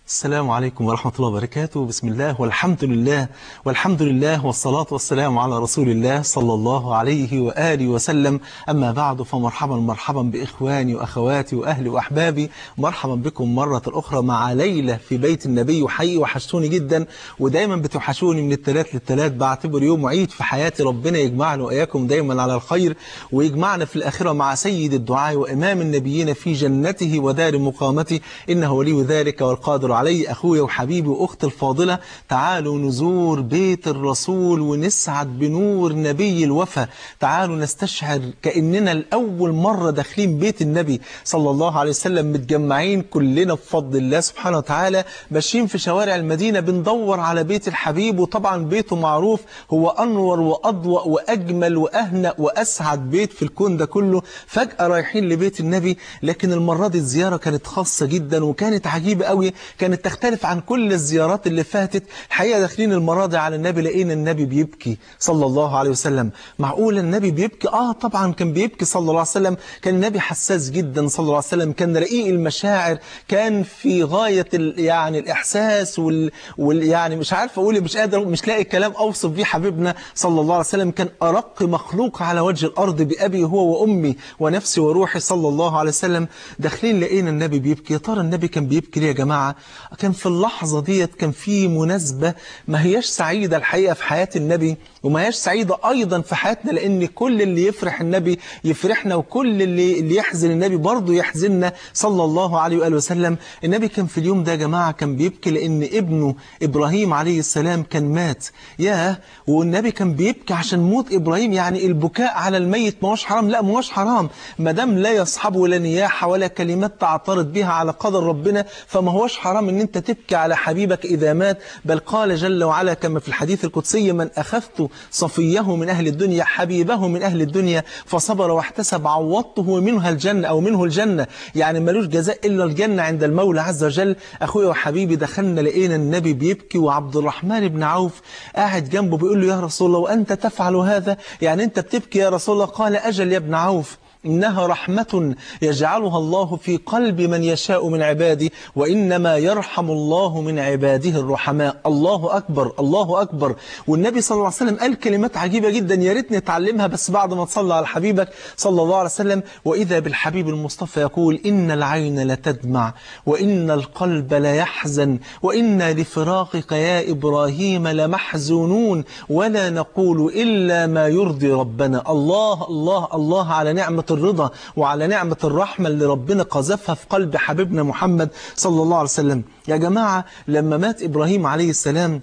السلام عليكم ورحمة الله وبركاته بسم الله والحمد لله والحمد لله والصلاة والسلام على رسول الله صلى الله عليه وآله وسلم أما بعد فمرحبا مرحبا بإخواني وأخواتي وأهلي وأحبابي مرحبا بكم مرة أخرى مع ليلة في بيت النبي وحقيقي وحشتوني جدا ودايما بتوحشوني من الثلاث للثلاث بعتبر يوم عيد في حياتي ربنا يجمعنا وإياكم دايما على الخير ويجمعنا في الآخرة مع سيد الدعاء وإمام النبيين في جنته ودار مقامته إنه ولي ذلك والقادر علي أخويا وحبيبي وأختي الفاضلة تعالوا نزور بيت الرسول ونسعد بنور نبي الوفا تعالوا نستشعر كأننا الأول مرة داخلين بيت النبي صلى الله عليه وسلم متجمعين كلنا بفضل الله سبحانه وتعالى ماشيين في شوارع المدينة بندور على بيت الحبيب وطبعا بيته معروف هو أنور وأضوأ وأجمل وأهنأ وأسعد بيت في الكون ده كله فجأة رايحين لبيت النبي لكن المرة دي الزيارة كانت خاصة جدا وكانت عجيبة قوي كانت تختلف عن كل الزيارات اللي فاتت الحقيقة داخلين المرة دي على النبي لقينا النبي بيبكي صلى الله عليه وسلم معقول النبي بيبكي آه طبعا كان بيبكي صلى الله عليه وسلم كان النبي حساس جدا صلى الله عليه وسلم كان رقيق المشاعر كان في غاية ال يعني الإحساس وال, وال يعني مش عارف أقول مش قادر مش لاقي كلام أوصف بيه حبيبنا صلى الله عليه وسلم كان أرق مخلوق على وجه الأرض بأبي هو وأمي ونفسي وروحي صلى الله عليه وسلم داخلين لقينا النبي بيبكي يا ترى النبي كان بيبكي ليه يا جماعة كان في اللحظة ديت كان في مناسبة ما هياش سعيدة الحقيقة في حياة النبي وما هياش سعيدة أيضا في حياتنا لأن كل اللي يفرح النبي يفرحنا وكل اللي, اللي يحزن النبي برضه يحزننا صلى الله عليه وآله وسلم النبي كان في اليوم ده يا جماعة كان بيبكي لأن ابنه إبراهيم عليه السلام كان مات ياه والنبي كان بيبكي عشان موت إبراهيم يعني البكاء على الميت ما هوش حرام لا ما هوش حرام ما دام لا يصحبه لا نياحة ولا كلمات تعترض بها على قدر ربنا فما هوش حرام ان انت تبكي على حبيبك إذا مات بل قال جل وعلا كما في الحديث القدسي من أخذت صفيه من أهل الدنيا حبيبه من أهل الدنيا فصبر واحتسب عوضته منها الجنة أو منه الجنة يعني ملوش جزاء إلا الجنة عند المولى عز وجل أخويا وحبيبي دخلنا لقينا النبي بيبكي وعبد الرحمن بن عوف قاعد جنبه بيقول له يا رسول الله وأنت تفعل هذا يعني أنت بتبكي يا رسول الله قال أجل يا ابن عوف إنها رحمة يجعلها الله في قلب من يشاء من عباده وإنما يرحم الله من عباده الرحماء الله أكبر الله أكبر والنبي صلى الله عليه وسلم قال كلمات عجيبة جدا يا ريت نتعلمها بس بعد ما تصلى على حبيبك صلى الله عليه وسلم وإذا بالحبيب المصطفى يقول إن العين لتدمع وإن القلب ليحزن وإنا لفراقك يا إبراهيم لمحزونون ولا نقول إلا ما يرضي ربنا الله الله الله على نعمة الرضا وعلى نعمة الرحمة اللي ربنا قذفها في قلب حبيبنا محمد صلى الله عليه وسلم يا جماعة لما مات إبراهيم عليه السلام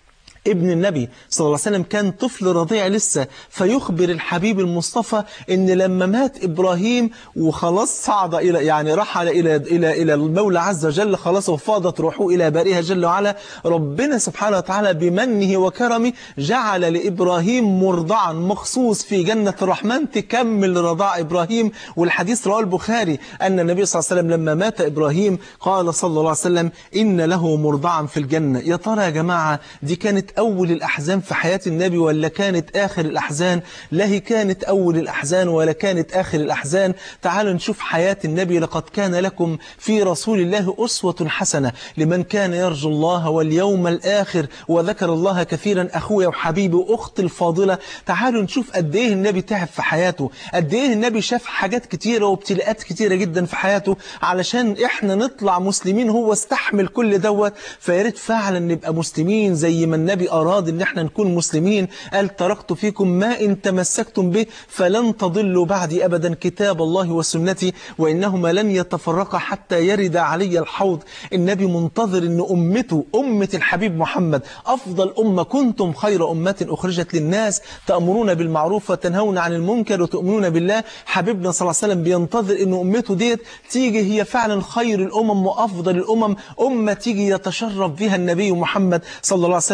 ابن النبي صلى الله عليه وسلم كان طفل رضيع لسه فيخبر الحبيب المصطفى ان لما مات ابراهيم وخلاص صعد الى يعني رحل الى الى الى المولى عز وجل خلاص وفاضت روحه الى بارئها جل وعلا ربنا سبحانه وتعالى بمنه وكرمه جعل لابراهيم مرضعا مخصوص في جنه الرحمن تكمل رضاع ابراهيم والحديث رواه البخاري ان النبي صلى الله عليه وسلم لما مات ابراهيم قال صلى الله عليه وسلم ان له مرضعا في الجنه يا ترى يا جماعه دي كانت أول الأحزان في حياة النبي ولا كانت آخر الأحزان لا هي كانت أول الأحزان ولا كانت آخر الأحزان تعالوا نشوف حياة النبي لقد كان لكم في رسول الله أسوة حسنة لمن كان يرجو الله واليوم الآخر وذكر الله كثيرا أخويا وحبيبي وأختي الفاضلة تعالوا نشوف قد إيه النبي تعب في حياته قد إيه النبي شاف حاجات كتيرة وابتلاءات كتيرة جدا في حياته علشان إحنا نطلع مسلمين هو استحمل كل دوت فياريت فعلا نبقى مسلمين زي ما النبي أراد ان احنا نكون مسلمين قال تركت فيكم ما إن تمسكتم به فلن تضلوا بعدي أبدا كتاب الله وسنتي وإنهما لن يتفرقا حتى يرد علي الحوض النبي منتظر أن أمته أمة الحبيب محمد أفضل أمة كنتم خير أمة أخرجت للناس تأمرون بالمعروف وتنهون عن المنكر وتؤمنون بالله حبيبنا صلى الله عليه وسلم بينتظر أن أمته ديت تيجي هي فعلا خير الأمم وأفضل الأمم أمة تيجي يتشرف بها النبي محمد صلى الله عليه وسلم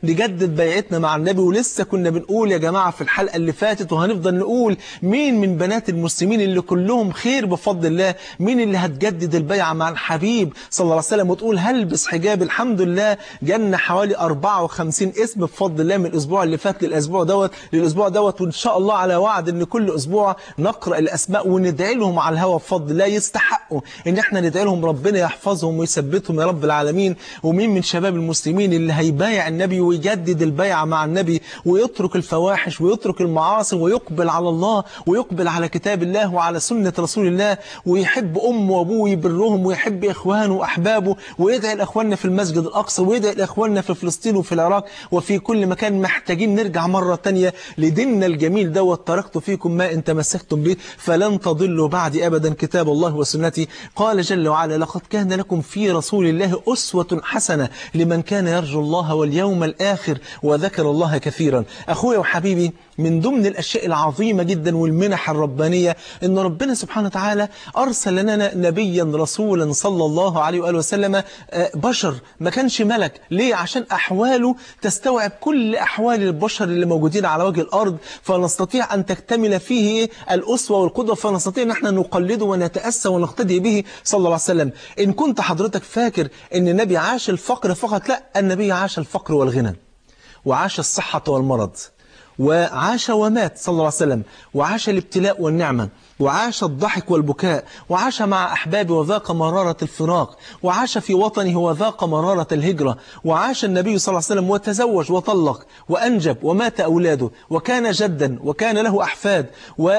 نجدد بيعتنا مع النبي ولسه كنا بنقول يا جماعة في الحلقة اللي فاتت وهنفضل نقول مين من بنات المسلمين اللي كلهم خير بفضل الله مين اللي هتجدد البيعة مع الحبيب صلى الله عليه وسلم وتقول هلبس حجاب الحمد لله جالنا حوالي 54 اسم بفضل الله من الأسبوع اللي فات للأسبوع دوت للأسبوع دوت وإن شاء الله على وعد إن كل أسبوع نقرأ الأسماء وندعي لهم على الهوى بفضل الله يستحقوا إن إحنا ندعي لهم ربنا يحفظهم ويثبتهم يا رب العالمين ومين من شباب المسلمين اللي هيبايع النبي ويجدد البيعة مع النبي ويترك الفواحش ويترك المعاصي ويقبل على الله ويقبل على كتاب الله وعلى سنة رسول الله ويحب أمه وأبوه ويبرهم ويحب إخوانه وأحبابه ويدعي لإخواننا في المسجد الأقصى ويدعي لإخواننا في فلسطين وفي العراق وفي كل مكان محتاجين نرجع مرة تانية لديننا الجميل دوت تركت فيكم ما إن تمسكتم به فلن تضلوا بعدي أبدا كتاب الله وسنتي قال جل وعلا لقد كان لكم في رسول الله أسوة حسنة لمن كان يرجو الله واليوم الآخر وذكر الله كثيرا أخويا وحبيبي من ضمن الأشياء العظيمة جدا والمنح الربانية أن ربنا سبحانه وتعالى أرسل لنا نبيا رسولا صلى الله عليه وآله وسلم بشر ما كانش ملك ليه عشان أحواله تستوعب كل أحوال البشر اللي موجودين على وجه الأرض فنستطيع أن تكتمل فيه الأسوة والقدوة فنستطيع أن احنا نقلده ونتأسى ونقتدي به صلى الله عليه وسلم إن كنت حضرتك فاكر أن النبي عاش الفقر فقط لا النبي عاش الفقر والغنى وعاش الصحة والمرض وعاش ومات صلى الله عليه وسلم وعاش الابتلاء والنعمة وعاش الضحك والبكاء وعاش مع أحبابه وذاق مرارة الفراق وعاش في وطنه وذاق مرارة الهجرة وعاش النبي صلى الله عليه وسلم وتزوج وطلق وأنجب ومات أولاده وكان جدا وكان له أحفاد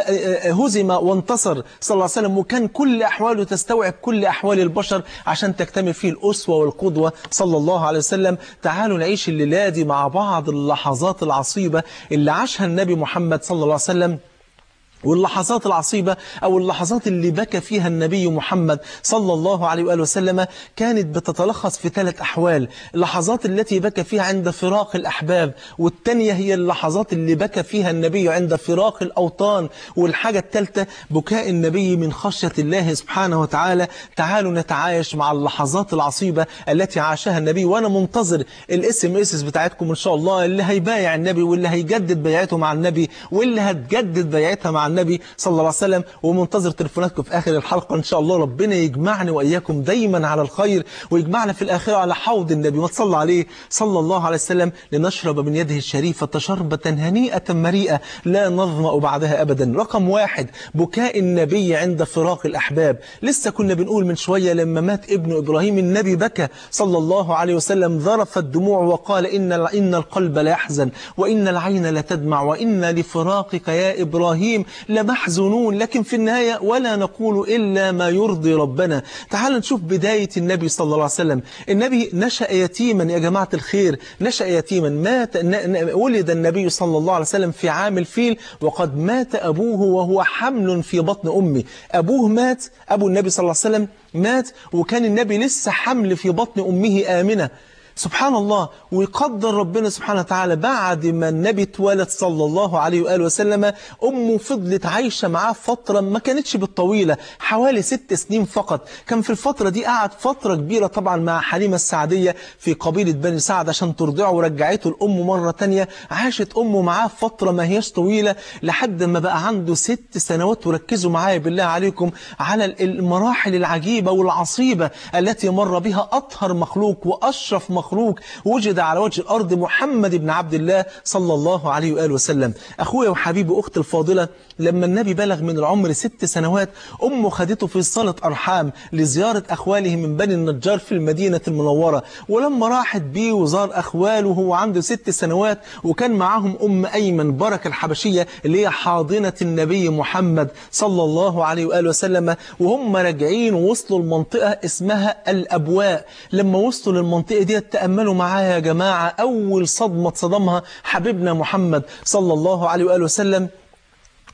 وهزم وانتصر صلى الله عليه وسلم وكان كل أحواله تستوعب كل أحوال البشر عشان تكتمل فيه الأسوة والقدوة صلى الله عليه وسلم تعالوا نعيش الليلة دي مع بعض اللحظات العصيبة اللي عاشها النبي محمد صلى الله عليه وسلم واللحظات العصيبة أو اللحظات اللي بكى فيها النبي محمد صلى الله عليه وآله وسلم كانت بتتلخص في ثلاث أحوال اللحظات التي بكى فيها عند فراق الأحباب والتانية هي اللحظات اللي بكى فيها النبي عند فراق الأوطان والحاجة الثالثة بكاء النبي من خشية الله سبحانه وتعالى تعالوا نتعايش مع اللحظات العصيبة التي عاشها النبي وأنا منتظر الاسم اسس بتاعتكم إن شاء الله اللي هيبايع النبي واللي هيجدد بيعته مع النبي واللي هتجدد بيعتها مع النبي صلى الله عليه وسلم ومنتظر تليفوناتكم في آخر الحلقة إن شاء الله ربنا يجمعني وإياكم دايما على الخير ويجمعنا في الآخرة على حوض النبي وتصلى عليه صلى الله عليه وسلم لنشرب من يده الشريفة شربة هنيئة مريئة لا نظمأ بعدها أبدا رقم واحد بكاء النبي عند فراق الأحباب لسه كنا بنقول من شوية لما مات ابن إبراهيم النبي بكى صلى الله عليه وسلم ذرف الدموع وقال إن إن القلب لا يحزن وإن العين لا تدمع وإن لفراقك يا إبراهيم لمحزونون لكن في النهاية ولا نقول إلا ما يرضي ربنا تعال نشوف بداية النبي صلى الله عليه وسلم النبي نشأ يتيما يا جماعة الخير نشأ يتيما مات ولد النبي صلى الله عليه وسلم في عام الفيل وقد مات أبوه وهو حمل في بطن أمه أبوه مات أبو النبي صلى الله عليه وسلم مات وكان النبي لسه حمل في بطن أمه آمنة سبحان الله ويقدر ربنا سبحانه وتعالى بعد ما النبي اتولد صلى الله عليه وآله وسلم أمه فضلت عايشة معاه فترة ما كانتش بالطويلة حوالي ست سنين فقط كان في الفترة دي قعد فترة كبيرة طبعا مع حليمة السعدية في قبيلة بني سعد عشان ترضعه ورجعته لأمه مرة تانية عاشت أمه معاه فترة ما هيش طويلة لحد ما بقى عنده ست سنوات وركزوا معايا بالله عليكم على المراحل العجيبة والعصيبة التي مر بها أطهر مخلوق وأشرف مخلوق مخلوق وجد على وجه الأرض محمد بن عبد الله صلى الله عليه وآله وسلم أخويا وحبيبي أخت الفاضلة لما النبي بلغ من العمر ست سنوات أمه خدته في صالة أرحام لزيارة أخواله من بني النجار في المدينة المنورة ولما راحت بيه وزار أخواله وهو عنده ست سنوات وكان معاهم أم أيمن بركة الحبشية اللي هي حاضنة النبي محمد صلى الله عليه وآله وسلم وهم راجعين ووصلوا المنطقة اسمها الأبواء لما وصلوا للمنطقة دي تأملوا معايا يا جماعة أول صدمة صدمها حبيبنا محمد صلى الله عليه وآله وسلم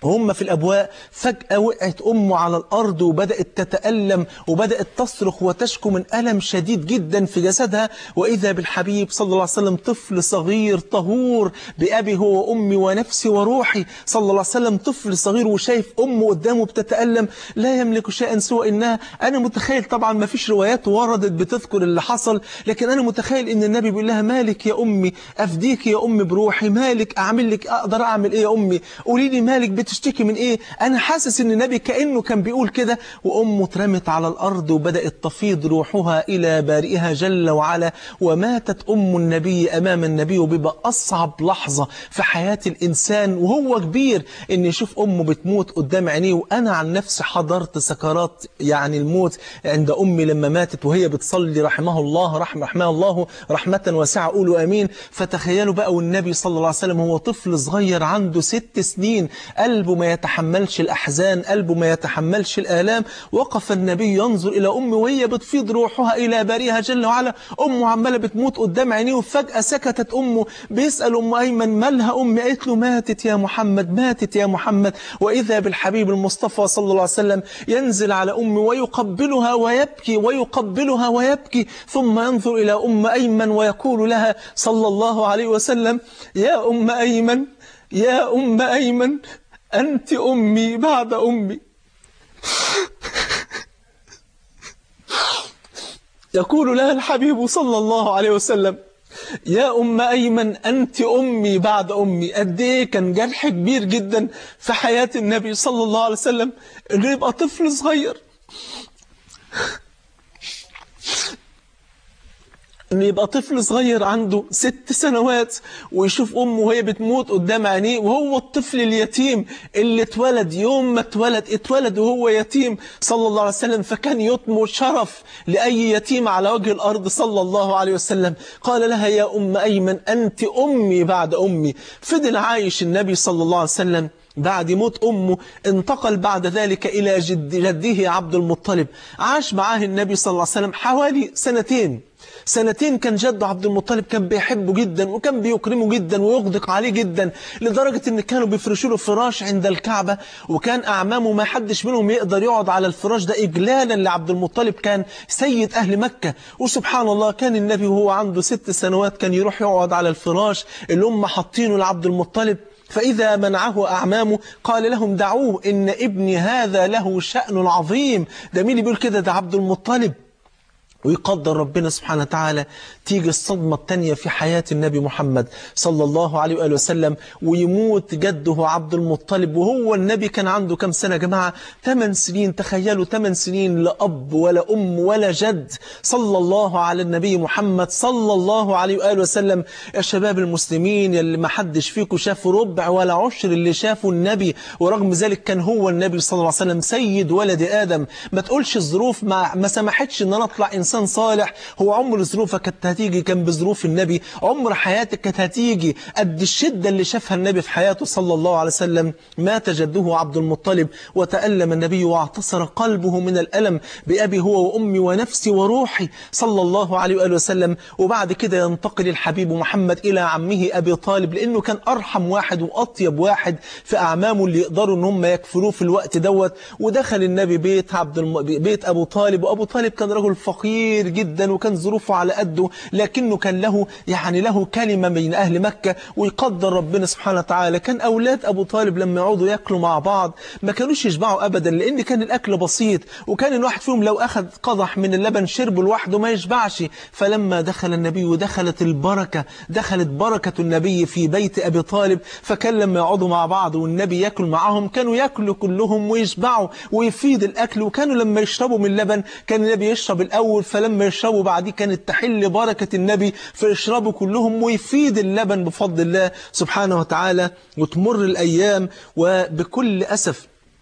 وهم في الأبواء فجأة وقعت أمه على الأرض وبدأت تتألم وبدأت تصرخ وتشكو من ألم شديد جدا في جسدها وإذا بالحبيب صلى الله عليه وسلم طفل صغير طهور بأبي هو وأمي ونفسي وروحي صلى الله عليه وسلم طفل صغير وشايف أمه قدامه بتتألم لا يملك شيئا سوى إنها أنا متخيل طبعا ما فيش روايات وردت بتذكر اللي حصل لكن أنا متخيل إن النبي بيقول لها مالك يا أمي أفديك يا أمي بروحي مالك أعمل لك أقدر أعمل إيه يا أمي قولي لي مالك بتشتكي من إيه أنا حاسس إن النبي كأنه كان بيقول كده وأمه اترمت على الأرض وبدأت تفيض روحها إلى بارئها جل وعلا وماتت أم النبي أمام النبي وبيبقى أصعب لحظة في حياة الإنسان وهو كبير إن يشوف أمه بتموت قدام عينيه وأنا عن نفسي حضرت سكرات يعني الموت عند أمي لما ماتت وهي بتصلي رحمه الله رحمه رحمه الله رحمة واسعة قولوا أمين فتخيلوا بقى والنبي صلى الله عليه وسلم هو طفل صغير عنده ست سنين قلبه ما يتحملش الأحزان قلبه ما يتحملش الآلام وقف النبي ينظر إلى أمه وهي بتفيض روحها إلى بارئها جل وعلا أمه عمالة بتموت قدام عينيه وفجأة سكتت أمه بيسأل أم أيمن مالها أمي قالت له ماتت يا محمد ماتت يا محمد وإذا بالحبيب المصطفى صلى الله عليه وسلم ينزل على أمه ويقبلها ويبكي ويقبلها ويبكي ثم ينظر إلى أم أيمن ويقول لها صلى الله عليه وسلم يا أم أيمن يا أم أيمن أنت أمي بعد أمي يقول لها الحبيب صلى الله عليه وسلم يا أم أيمن أنت أمي بعد أمي قد إيه كان جرح كبير جدا في حياة النبي صلى الله عليه وسلم إنه يبقى طفل صغير انه يبقى طفل صغير عنده ست سنوات ويشوف امه وهي بتموت قدام عينيه وهو الطفل اليتيم اللي اتولد يوم ما اتولد اتولد وهو يتيم صلى الله عليه وسلم فكان يطمو شرف لاي يتيم على وجه الارض صلى الله عليه وسلم قال لها يا ام ايمن انت امي بعد امي فضل عايش النبي صلى الله عليه وسلم بعد موت أمه انتقل بعد ذلك إلى جد جده عبد المطلب عاش معاه النبي صلى الله عليه وسلم حوالي سنتين سنتين كان جده عبد المطلب كان بيحبه جدا وكان بيكرمه جدا ويغدق عليه جدا لدرجة ان كانوا بيفرشوا له فراش عند الكعبة وكان اعمامه ما حدش منهم يقدر يقعد على الفراش ده اجلالا لعبد المطلب كان سيد اهل مكة وسبحان الله كان النبي وهو عنده ست سنوات كان يروح يقعد على الفراش اللي هم حاطينه لعبد المطلب فإذا منعه أعمامه قال لهم دعوه إن ابني هذا له شأن عظيم ده مين اللي بيقول كده ده عبد المطلب ويقدر ربنا سبحانه وتعالى تيجي الصدمة التانية في حياة النبي محمد صلى الله عليه وآله وسلم ويموت جده عبد المطلب وهو النبي كان عنده كم سنة يا جماعة 8 سنين تخيلوا 8 سنين لا أب ولا أم ولا جد صلى الله على النبي محمد صلى الله عليه وآله وسلم يا شباب المسلمين اللي ما حدش فيكم شاف ربع ولا عشر اللي شافوا النبي ورغم ذلك كان هو النبي صلى الله عليه وسلم سيد ولد آدم ما تقولش الظروف ما, ما سمحتش ان انا اطلع انسان إنسان صالح هو عمر ظروفك كانت هتيجي كان بظروف النبي عمر حياتك كانت هتيجي قد الشدة اللي شافها النبي في حياته صلى الله عليه وسلم مات جده عبد المطلب وتألم النبي واعتصر قلبه من الألم بأبي هو وأمي ونفسي وروحي صلى الله عليه وآله وسلم وبعد كده ينتقل الحبيب محمد إلى عمه أبي طالب لأنه كان أرحم واحد وأطيب واحد في أعمامه اللي يقدروا أن هم يكفروه في الوقت دوت ودخل النبي بيت عبد الم... بيت أبو طالب وأبو طالب كان رجل فقير فقير جدا وكان ظروفه على قده لكنه كان له يعني له كلمة بين أهل مكة ويقدر ربنا سبحانه وتعالى كان أولاد أبو طالب لما يقعدوا يأكلوا مع بعض ما كانوش يشبعوا أبدا لأن كان الأكل بسيط وكان الواحد فيهم لو أخذ قضح من اللبن شربه لوحده ما يشبعش فلما دخل النبي ودخلت البركة دخلت بركة النبي في بيت أبي طالب فكان لما يقعدوا مع بعض والنبي يأكل معهم كانوا يأكلوا كلهم ويشبعوا ويفيد الأكل وكانوا لما يشربوا من اللبن كان النبي يشرب الأول فلما يشربوا بعديه كانت تحل بركة النبي فيشربوا كلهم ويفيد اللبن بفضل الله سبحانه وتعالى وتمر الأيام وبكل أسف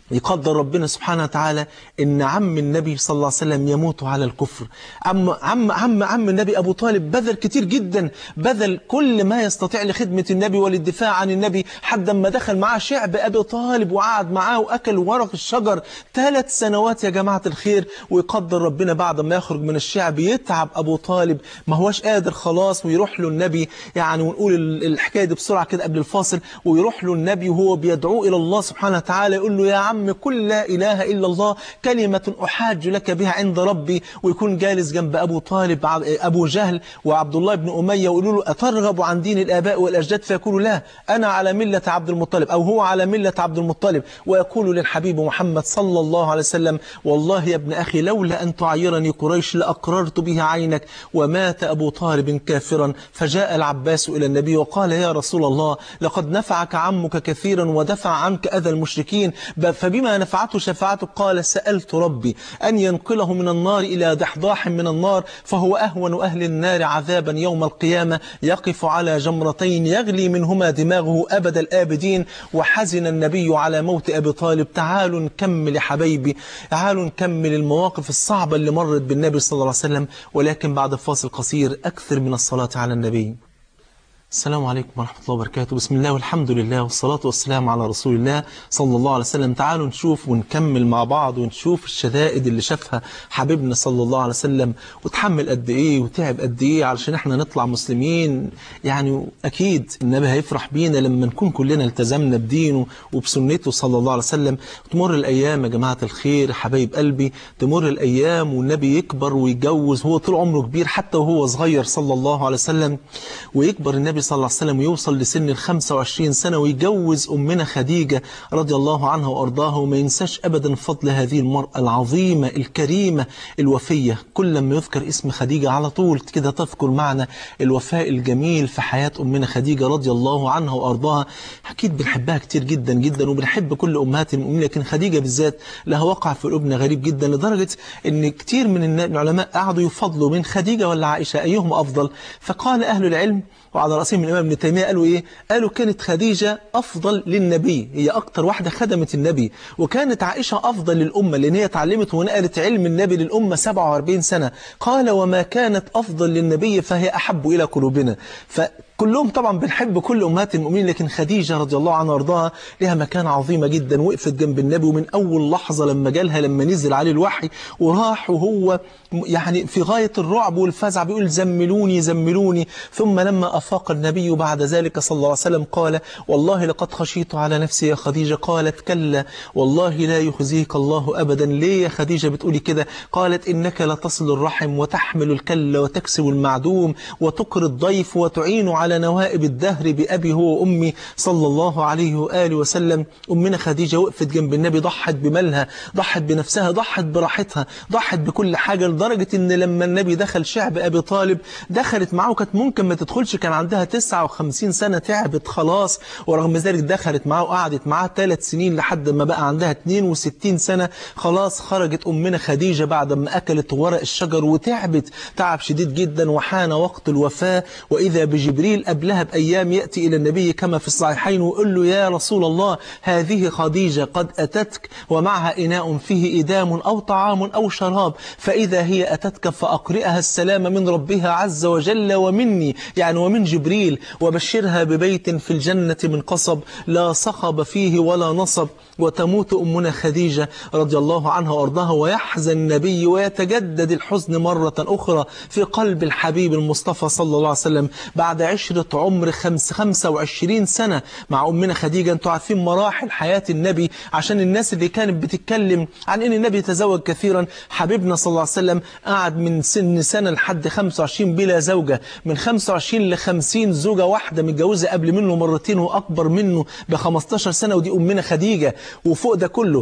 يقدر ربنا سبحانه وتعالى ان عم النبي صلى الله عليه وسلم يموت على الكفر عم عم عم عم النبي ابو طالب بذل كتير جدا بذل كل ما يستطيع لخدمه النبي وللدفاع عن النبي حتى ما دخل معاه شعب ابي طالب وقعد معاه واكل ورق الشجر ثلاث سنوات يا جماعه الخير ويقدر ربنا بعد ما يخرج من الشعب يتعب ابو طالب ما هوش قادر خلاص ويروح له النبي يعني ونقول الحكايه دي بسرعه كده قبل الفاصل ويروح له النبي وهو بيدعوه الى الله سبحانه وتعالى يقول له يا عم عم كل لا إله إلا الله كلمة أحاج لك بها عند ربي ويكون جالس جنب أبو طالب أبو جهل وعبد الله بن أمية ويقولوا له أترغب عن دين الآباء والأجداد فيقول لا أنا على ملة عبد المطلب أو هو على ملة عبد المطلب ويقول للحبيب محمد صلى الله عليه وسلم والله يا ابن أخي لولا أن تعيرني قريش لأقررت به عينك ومات أبو طالب كافرا فجاء العباس إلى النبي وقال يا رسول الله لقد نفعك عمك كثيرا ودفع عنك أذى المشركين فبما نفعته شفاعته قال سألت ربي أن ينقله من النار إلى دحضاح من النار فهو أهون أهل النار عذابا يوم القيامة يقف على جمرتين يغلي منهما دماغه أبد الآبدين وحزن النبي على موت أبي طالب تعالوا نكمل يا حبايبي تعالوا نكمل المواقف الصعبة اللي مرت بالنبي صلى الله عليه وسلم ولكن بعد فاصل قصير أكثر من الصلاة على النبي السلام عليكم ورحمة الله وبركاته بسم الله والحمد لله والصلاة والسلام على رسول الله صلى الله عليه وسلم تعالوا نشوف ونكمل مع بعض ونشوف الشدائد اللي شافها حبيبنا صلى الله عليه وسلم وتحمل قد ايه وتعب قد ايه علشان احنا نطلع مسلمين يعني اكيد النبي هيفرح بينا لما نكون كلنا التزمنا بدينه وبسنته صلى الله عليه وسلم تمر الايام يا جماعة الخير حبايب قلبي تمر الايام والنبي يكبر ويتجوز هو طول عمره كبير حتى وهو صغير صلى الله عليه وسلم ويكبر النبي صلى الله عليه وسلم ويوصل لسن ال 25 سنة ويجوز أمنا خديجة رضي الله عنها وأرضاها وما ينساش أبدا فضل هذه المرأة العظيمة الكريمة الوفية كل لما يذكر اسم خديجة على طول كده تذكر معنا الوفاء الجميل في حياة أمنا خديجة رضي الله عنها وأرضاها أكيد بنحبها كتير جدا جدا وبنحب كل أمهات المؤمنين لكن خديجة بالذات لها وقع في قلوبنا غريب جدا لدرجة أن كتير من العلماء قعدوا يفضلوا من خديجة ولا عائشة أيهم أفضل فقال أهل العلم وعلى رأسهم الإمام ابن تيمية قالوا إيه قالوا كانت خديجة أفضل للنبي هي أكتر واحدة خدمت النبي وكانت عائشة أفضل للأمة لأن هي اتعلمت ونقلت علم النبي للأمة 47 سنة قال وما كانت أفضل للنبي فهي أحب إلى قلوبنا ف كلهم طبعا بنحب كل أمهات المؤمنين لكن خديجة رضي الله عنها وارضاها لها مكانة عظيمة جدا وقفت جنب النبي ومن أول لحظة لما جالها لما نزل عليه الوحي وراح وهو يعني في غاية الرعب والفزع بيقول زملوني زملوني ثم لما أفاق النبي بعد ذلك صلى الله عليه وسلم قال والله لقد خشيت على نفسي يا خديجة قالت كلا والله لا يخزيك الله أبدا ليه يا خديجة بتقولي كده قالت إنك لتصل الرحم وتحمل الكل وتكسب المعدوم وتقر الضيف وتعين على نوائب الدهر بأبي هو وأمي صلى الله عليه وآله وسلم أمنا خديجة وقفت جنب النبي ضحت بمالها ضحت بنفسها ضحت براحتها ضحت بكل حاجة لدرجة إن لما النبي دخل شعب أبي طالب دخلت معه كانت ممكن ما تدخلش كان عندها 59 سنة تعبت خلاص ورغم ذلك دخلت معه وقعدت معاه ثلاث سنين لحد ما بقى عندها 62 سنة خلاص خرجت أمنا خديجة بعد ما أكلت ورق الشجر وتعبت تعب شديد جدا وحان وقت الوفاة وإذا بجبريل قبلها بأيام يأتي إلى النبي كما في الصحيحين ويقول له يا رسول الله هذه خديجة قد أتتك ومعها إناء فيه إدام أو طعام أو شراب فإذا هي أتتك فأقرئها السلام من ربها عز وجل ومني يعني ومن جبريل وبشرها ببيت في الجنة من قصب لا صخب فيه ولا نصب وتموت أمنا خديجة رضي الله عنها وأرضاها ويحزن النبي ويتجدد الحزن مرة أخرى في قلب الحبيب المصطفى صلى الله عليه وسلم بعد عشرة عمر خمس خمسة وعشرين سنة مع أمنا خديجة أنتوا عارفين مراحل حياة النبي عشان الناس اللي كانت بتتكلم عن أن النبي تزوج كثيرا حبيبنا صلى الله عليه وسلم قعد من سن سنة لحد 25 بلا زوجة من 25 ل 50 زوجة واحدة متجوزة قبل منه مرتين وأكبر منه ب 15 سنة ودي أمنا خديجة وفوق ده كله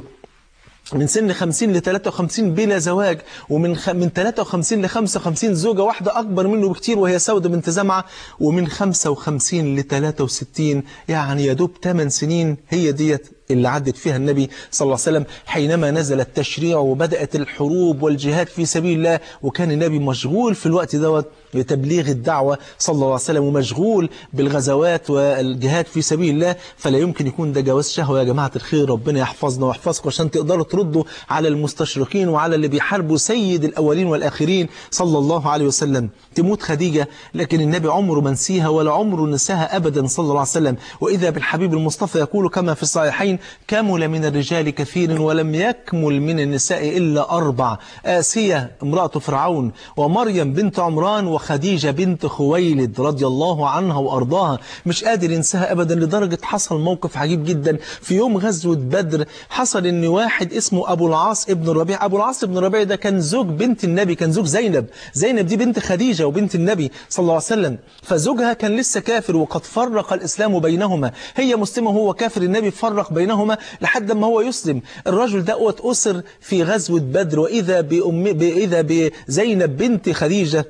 من سن 50 ل 53 بلا زواج ومن خ... من 53 ل 55 زوجة واحدة أكبر منه بكتير وهي سودة بنت زمعة ومن 55 ل 63 يعني يا دوب 8 سنين هي ديت اللي عدت فيها النبي صلى الله عليه وسلم حينما نزل التشريع وبدأت الحروب والجهاد في سبيل الله وكان النبي مشغول في الوقت دوت بتبليغ الدعوة صلى الله عليه وسلم ومشغول بالغزوات والجهاد في سبيل الله فلا يمكن يكون ده جواز شهوة يا جماعة الخير ربنا يحفظنا ويحفظكم عشان تقدروا تردوا على المستشرقين وعلى اللي بيحاربوا سيد الأولين والآخرين صلى الله عليه وسلم تموت خديجة لكن النبي عمره ما نسيها ولا عمره نساها أبدا صلى الله عليه وسلم وإذا بالحبيب المصطفى يقول كما في الصحيحين كمل من الرجال كثير ولم يكمل من النساء إلا أربع آسية امرأة فرعون ومريم بنت عمران وخديجة بنت خويلد رضي الله عنها وأرضاها مش قادر ينساها أبدا لدرجة حصل موقف عجيب جدا في يوم غزوة بدر حصل إن واحد اسمه أبو العاص ابن الربيع أبو العاص ابن الربيع ده كان زوج بنت النبي كان زوج زينب زينب دي بنت خديجة وبنت النبي صلى الله عليه وسلم فزوجها كان لسه كافر وقد فرق الإسلام بينهما هي مسلمة وهو كافر النبي فرق بينهما لحد ما هو يسلم الرجل ده أسر في غزوة بدر وإذا بأم إذا بزينب بنت خديجة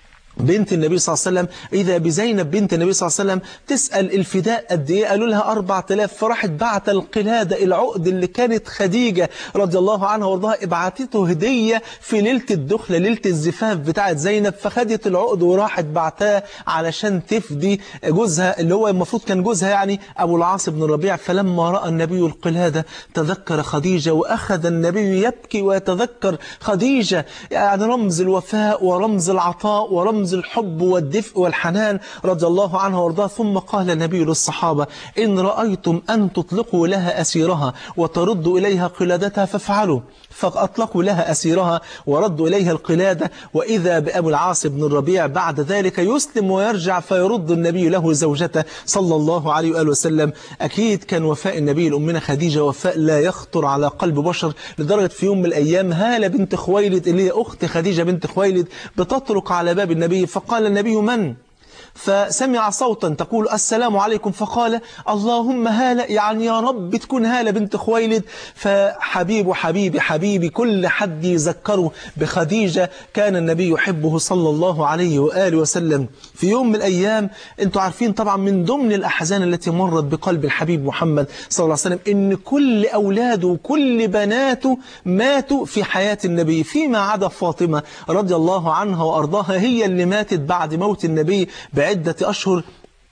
بنت النبي صلى الله عليه وسلم إذا بزينب بنت النبي صلى الله عليه وسلم تسأل الفداء قد إيه قالوا لها 4000 فراحت بعت القلادة العقد اللي كانت خديجة رضي الله عنها وارضاها ابعتته هدية في ليلة الدخلة ليلة الزفاف بتاعت زينب فخدت العقد وراحت بعتها علشان تفدي جوزها اللي هو المفروض كان جوزها يعني أبو العاص بن الربيع فلما رأى النبي القلادة تذكر خديجة وأخذ النبي يبكي ويتذكر خديجة يعني رمز الوفاء ورمز العطاء ورمز رمز الحب والدفء والحنان رضي الله عنها وارضاها ثم قال النبي للصحابة إن رأيتم أن تطلقوا لها أسيرها وتردوا إليها قلادتها فافعلوا فأطلقوا لها أسيرها وردوا إليها القلادة وإذا بأبو العاص بن الربيع بعد ذلك يسلم ويرجع فيرد النبي له زوجته صلى الله عليه وآله وسلم أكيد كان وفاء النبي لأمنا خديجة وفاء لا يخطر على قلب بشر لدرجة في يوم من الأيام هالة بنت خويلد اللي هي أخت خديجة بنت خويلد بتطرق على باب النبي فقال النبي من؟ فسمع صوتا تقول السلام عليكم فقال اللهم هالة يعني يا رب تكون هالة بنت خويلد فحبيب حبيبي حبيبي كل حد يذكره بخديجة كان النبي يحبه صلى الله عليه وآله وسلم في يوم من الأيام انتوا عارفين طبعا من ضمن الأحزان التي مرت بقلب الحبيب محمد صلى الله عليه وسلم إن كل أولاده وكل بناته ماتوا في حياة النبي فيما عدا فاطمة رضي الله عنها وأرضاها هي اللي ماتت بعد موت النبي بعدة أشهر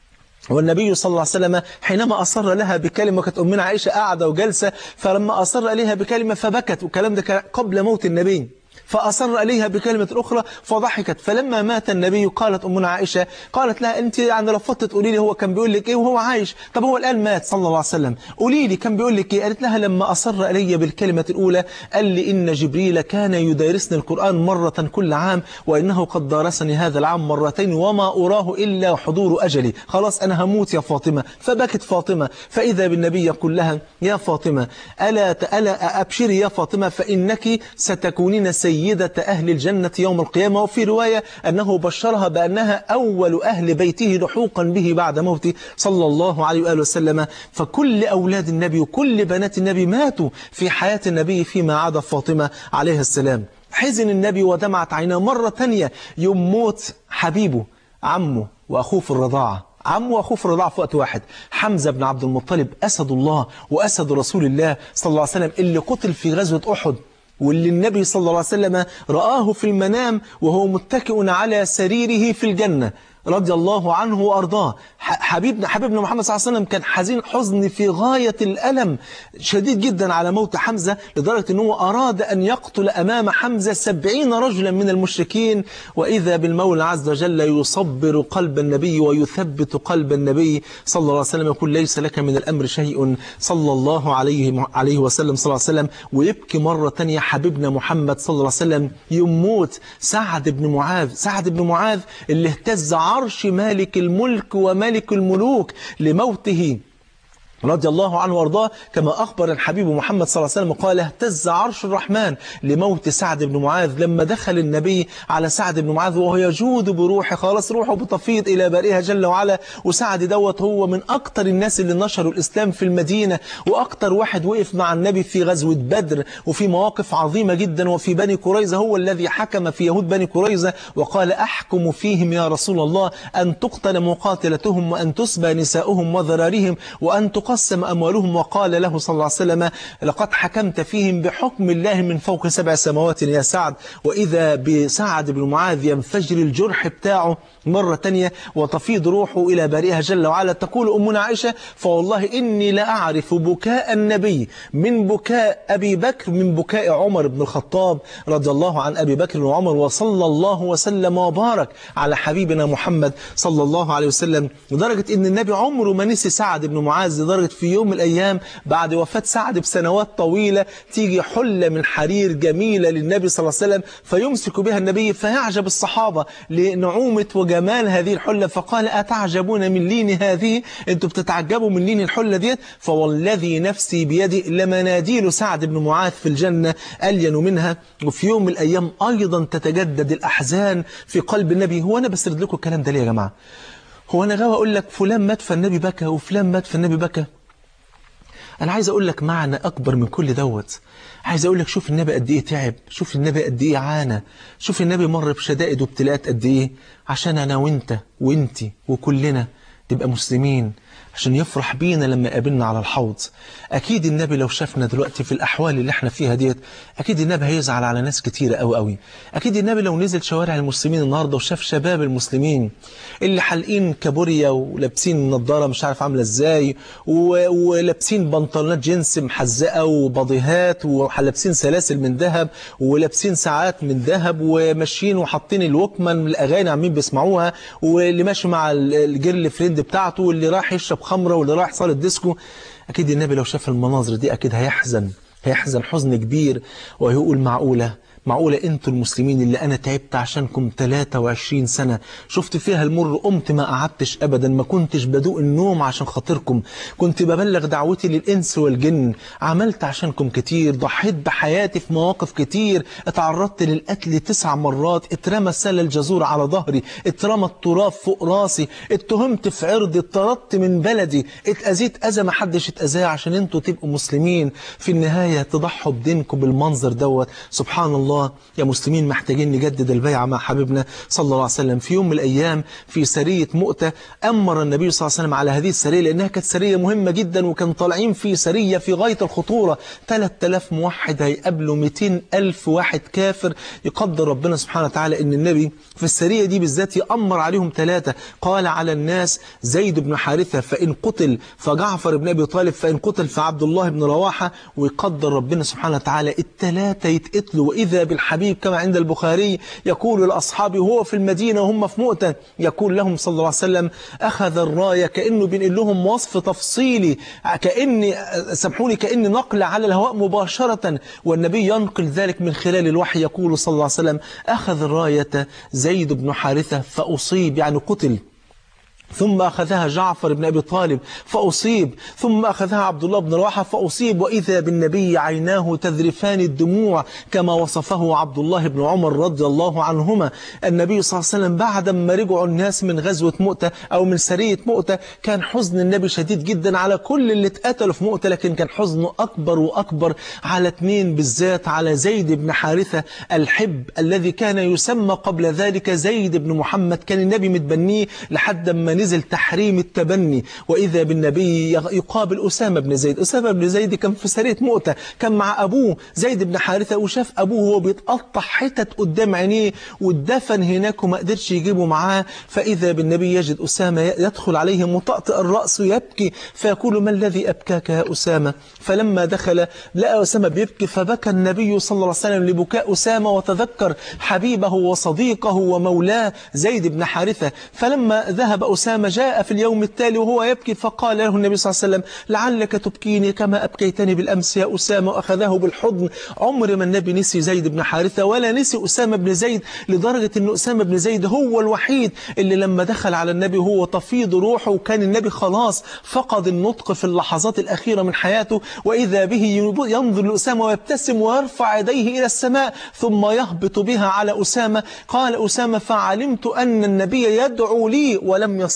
والنبي صلى الله عليه وسلم حينما أصر لها بكلمة كانت أمنا عائشة قاعدة وجلسة فلما أصر عليها بكلمة فبكت والكلام ده قبل موت النبي فأصر عليها بكلمة أخرى فضحكت فلما مات النبي قالت أمنا عائشة قالت لها أنت يعني رفضت تقولي لي هو كان بيقول لك إيه وهو عايش طب هو الآن مات صلى الله عليه وسلم قولي لي كان بيقول لك إيه قالت لها لما أصر علي بالكلمة الأولى قال لي إن جبريل كان يدارسني القرآن مرة كل عام وإنه قد دارسني هذا العام مرتين وما أراه إلا حضور أجلي خلاص أنا هموت يا فاطمة فبكت فاطمة فإذا بالنبي يقول لها يا فاطمة ألا, ألا أبشري يا فاطمة فإنك ستكونين سيدة سيدة أهل الجنة يوم القيامة وفي رواية أنه بشرها بأنها أول أهل بيته لحوقا به بعد موته صلى الله عليه وآله وسلم فكل أولاد النبي وكل بنات النبي ماتوا في حياة النبي فيما عدا فاطمة عليه السلام حزن النبي ودمعت عيناه مرة تانية يوم موت حبيبه عمه وأخوه في الرضاعة عمه وأخوه في الرضاعة في وقت واحد حمزة بن عبد المطلب أسد الله وأسد رسول الله صلى الله عليه وسلم اللي قتل في غزوة أحد واللي النبي صلى الله عليه وسلم رآه في المنام وهو متكئ على سريره في الجنة رضي الله عنه وأرضاه حبيبنا حبيبنا محمد صلى الله عليه وسلم كان حزين حزن في غاية الألم شديد جدا على موت حمزة لدرجة أنه أراد أن يقتل أمام حمزة سبعين رجلا من المشركين وإذا بالمولى عز وجل يصبر قلب النبي ويثبت قلب النبي صلى الله عليه وسلم يقول ليس لك من الأمر شيء صلى الله عليه عليه وسلم صلى الله عليه وسلم ويبكي مرة تانية حبيبنا محمد صلى الله عليه وسلم يموت سعد بن معاذ سعد بن معاذ اللي اهتز عرش مالك الملك وملك الملوك لموته رضي الله عنه وارضاه كما أخبر الحبيب محمد صلى الله عليه وسلم قال اهتز عرش الرحمن لموت سعد بن معاذ لما دخل النبي على سعد بن معاذ وهو يجود بروحه خلاص روحه بتفيض إلى بارئها جل وعلا وسعد دوت هو من أكتر الناس اللي نشروا الإسلام في المدينة وأكتر واحد وقف مع النبي في غزوة بدر وفي مواقف عظيمة جدا وفي بني قريظة هو الذي حكم في يهود بني قريظة وقال أحكم فيهم يا رسول الله أن تقتل مقاتلتهم وأن تسبى نساؤهم وذرارهم وأن تقتل وقسم أموالهم وقال له صلى الله عليه وسلم لقد حكمت فيهم بحكم الله من فوق سبع سماوات يا سعد وإذا بسعد بن معاذ ينفجر الجرح بتاعه مرة تانية وتفيض روحه إلى بارئها جل وعلا تقول أمنا عائشة فوالله إني لأعرف بكاء النبي من بكاء أبي بكر من بكاء عمر بن الخطاب رضي الله عن أبي بكر وعمر وصلى الله وسلم وبارك على حبيبنا محمد صلى الله عليه وسلم لدرجة إن النبي عمره ما نسي سعد بن معاذ لدرجة في يوم من الأيام بعد وفاة سعد بسنوات طويلة تيجي حلة من حرير جميلة للنبي صلى الله عليه وسلم فيمسك بها النبي فيعجب الصحابة لنعومة وجمال هذه الحلة فقال أتعجبون من لين هذه أنتم بتتعجبوا من لين الحلة ديت فوالذي نفسي بيدي لمناديل سعد بن معاذ في الجنة ألين منها وفي يوم من الأيام أيضا تتجدد الأحزان في قلب النبي هو أنا بسرد لكم الكلام ده ليه يا جماعة هو أنا غاوي أقول لك فلان مات فالنبي بكى وفلان مات فالنبي بكى أنا عايز أقول لك معنى أكبر من كل دوت عايز أقول لك شوف النبي قد إيه تعب شوف النبي قد إيه عانى شوف النبي مر بشدائد وابتلاءات قد إيه عشان أنا وإنت وإنتي وكلنا تبقى مسلمين عشان يفرح بينا لما يقابلنا على الحوض أكيد النبي لو شافنا دلوقتي في الأحوال اللي احنا فيها ديت أكيد النبي هيزعل على ناس كتيرة أوي أوي أكيد النبي لو نزل شوارع المسلمين النهاردة وشاف شباب المسلمين اللي حالقين كابوريا ولابسين نظارة مش عارف عاملة إزاي و- ولابسين بنطلونات جينز محزقة وبضيهات ولابسين سلاسل من ذهب ولابسين ساعات من ذهب وماشيين وحاطين الوكمان الأغاني عاملين بيسمعوها واللي ماشي مع ال- الجيرل فريند بتاعته واللي راح يشرب خمرة واللي راح صالة ديسكو أكيد النبي لو شاف المناظر دي أكيد هيحزن هيحزن حزن كبير وهيقول معقولة معقولة انتوا المسلمين اللي انا تعبت عشانكم 23 سنة شفت فيها المر قمت ما قعدتش ابدا ما كنتش بدوق النوم عشان خاطركم كنت ببلغ دعوتي للانس والجن عملت عشانكم كتير ضحيت بحياتي في مواقف كتير اتعرضت للقتل تسع مرات اترمى السل الجزور على ظهري اترمى التراب فوق راسي اتهمت في عرضي اتطردت من بلدي اتأذيت أذى ما حدش اتأذاه عشان انتوا تبقوا مسلمين في النهاية تضحوا بدينكم بالمنظر دوت سبحان الله يا مسلمين محتاجين نجدد البيعة مع حبيبنا صلى الله عليه وسلم في يوم من الأيام في سرية مؤتة أمر النبي صلى الله عليه وسلم على هذه السرية لأنها كانت سرية مهمة جدا وكان طالعين في سرية في غاية الخطورة 3000 موحد هيقابلوا 200 ألف واحد كافر يقدر ربنا سبحانه وتعالى أن النبي في السرية دي بالذات يأمر عليهم ثلاثة قال على الناس زيد بن حارثة فإن قتل فجعفر بن أبي طالب فإن قتل فعبد الله بن رواحة ويقدر ربنا سبحانه وتعالى الثلاثة يتقتلوا وإذا بالحبيب كما عند البخاري يقول لأصحابه وهو في المدينة وهم في مؤتة يقول لهم صلى الله عليه وسلم أخذ الراية كأنه بينقل لهم وصف تفصيلي كأني سامحوني كأني نقل على الهواء مباشرة والنبي ينقل ذلك من خلال الوحي يقول صلى الله عليه وسلم أخذ الراية زيد بن حارثة فأصيب يعني قتل ثم أخذها جعفر بن أبي طالب فأصيب ثم أخذها عبد الله بن رواحة فأصيب وإذا بالنبي عيناه تذرفان الدموع كما وصفه عبد الله بن عمر رضي الله عنهما النبي صلى الله عليه وسلم بعد ما رجعوا الناس من غزوة مؤتة أو من سرية مؤتة كان حزن النبي شديد جدا على كل اللي اتقتلوا في مؤتة لكن كان حزنه أكبر وأكبر على اثنين بالذات على زيد بن حارثة الحب الذي كان يسمى قبل ذلك زيد بن محمد كان النبي متبنيه لحد ما نزل تحريم التبني وإذا بالنبي يقابل أسامة بن زيد أسامة بن زيد كان في سرية مؤتة كان مع أبوه زيد بن حارثة وشاف أبوه وهو بيتقطع حتت قدام عينيه والدفن هناك وما قدرش يجيبه معاه فإذا بالنبي يجد أسامة يدخل عليه مطأطئ الرأس ويبكي فيقول ما الذي أبكاك يا أسامة فلما دخل لقى أسامة بيبكي فبكى النبي صلى الله عليه وسلم لبكاء أسامة وتذكر حبيبه وصديقه ومولاه زيد بن حارثة فلما ذهب أسامة جاء في اليوم التالي وهو يبكي فقال له النبي صلى الله عليه وسلم لعلك تبكيني كما أبكيتني بالأمس يا أسامة وأخذه بالحضن عمر ما النبي نسي زيد بن حارثة ولا نسي أسامة بن زيد لدرجة أن أسامة بن زيد هو الوحيد اللي لما دخل على النبي هو تفيض روحه وكان النبي خلاص فقد النطق في اللحظات الأخيرة من حياته وإذا به ينظر لأسامة ويبتسم ويرفع يديه إلى السماء ثم يهبط بها على أسامة قال أسامة فعلمت أن النبي يدعو لي ولم يستطع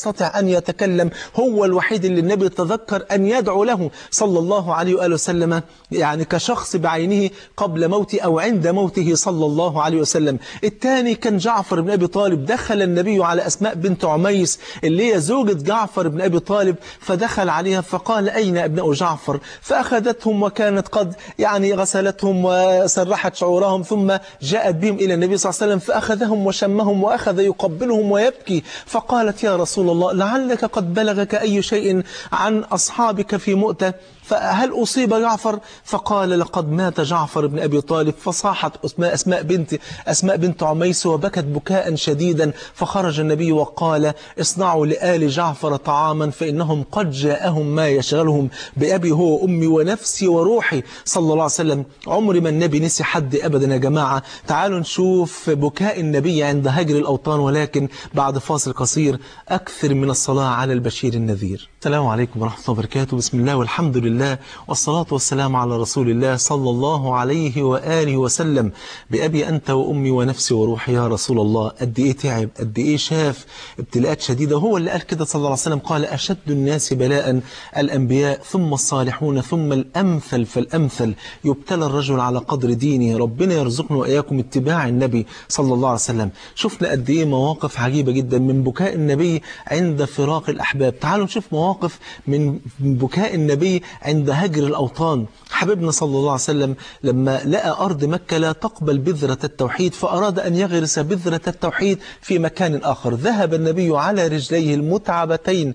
يستطع أن يتكلم هو الوحيد اللي النبي تذكر أن يدعو له صلى الله عليه وآله وسلم يعني كشخص بعينه قبل موته أو عند موته صلى الله عليه وسلم الثاني كان جعفر بن أبي طالب دخل النبي على أسماء بنت عميس اللي هي زوجة جعفر بن أبي طالب فدخل عليها فقال أين أبناء جعفر فأخذتهم وكانت قد يعني غسلتهم وسرحت شعورهم ثم جاءت بهم إلى النبي صلى الله عليه وسلم فأخذهم وشمهم وأخذ يقبلهم ويبكي فقالت يا رسول الله لعلك قد بلغك أي شيء عن أصحابك في مؤتة فهل أصيب جعفر فقال لقد مات جعفر بن أبي طالب فصاحت أسماء, أسماء بنت أسماء بنت عميس وبكت بكاء شديدا فخرج النبي وقال اصنعوا لآل جعفر طعاما فإنهم قد جاءهم ما يشغلهم بأبي هو وأمي ونفسي وروحي صلى الله عليه وسلم عمر ما النبي نسي حد أبدا يا جماعة تعالوا نشوف بكاء النبي عند هجر الأوطان ولكن بعد فاصل قصير أكثر من الصلاة على البشير النذير السلام عليكم ورحمة الله وبركاته بسم الله والحمد لله والصلاة والسلام على رسول الله صلى الله عليه وآله وسلم بأبي أنت وأمي ونفسي وروحي يا رسول الله قد إيه تعب قد إيه شاف ابتلاءات شديدة هو اللي قال كده صلى الله عليه وسلم قال أشد الناس بلاء الأنبياء ثم الصالحون ثم الأمثل فالأمثل يبتلى الرجل على قدر دينه ربنا يرزقنا وإياكم اتباع النبي صلى الله عليه وسلم شفنا قد إيه مواقف عجيبة جدا من بكاء النبي عند فراق الأحباب تعالوا نشوف مواقف من بكاء النبي عند هجر الأوطان حبيبنا صلى الله عليه وسلم لما لقى أرض مكة لا تقبل بذرة التوحيد فأراد أن يغرس بذرة التوحيد في مكان آخر ذهب النبي على رجليه المتعبتين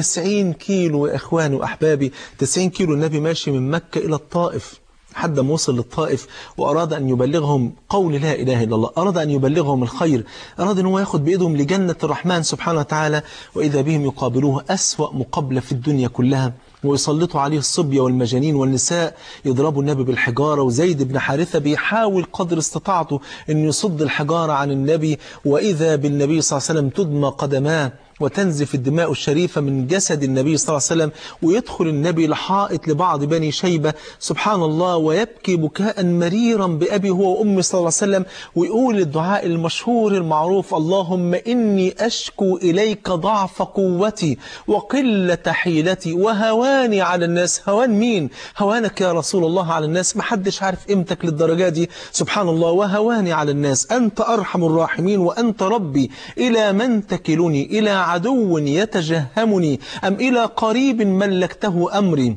90 كيلو يا إخواني وأحبابي 90 كيلو النبي ماشي من مكة إلى الطائف حد ما وصل للطائف وأراد أن يبلغهم قول لا إله إلا الله أراد أن يبلغهم الخير أراد أن هو ياخد بإيدهم لجنة الرحمن سبحانه وتعالى وإذا بهم يقابلوه أسوأ مقابلة في الدنيا كلها ويسلطوا عليه الصبية والمجانين والنساء يضربوا النبي بالحجارة وزيد بن حارثة بيحاول قدر استطاعته أن يصد الحجارة عن النبي وإذا بالنبي صلى الله عليه وسلم تدمى قدماه وتنزف الدماء الشريفة من جسد النبي صلى الله عليه وسلم ويدخل النبي لحائط لبعض بني شيبة سبحان الله ويبكي بكاء مريرا بأبي هو وأمي صلى الله عليه وسلم ويقول الدعاء المشهور المعروف اللهم إني أشكو إليك ضعف قوتي وقلة حيلتي وهواني على الناس هوان مين؟ هوانك يا رسول الله على الناس محدش عارف قيمتك للدرجة دي سبحان الله وهواني على الناس أنت أرحم الراحمين وأنت ربي إلى من تكلني إلى عدو يتجهمني أم إلى قريب ملكته أمري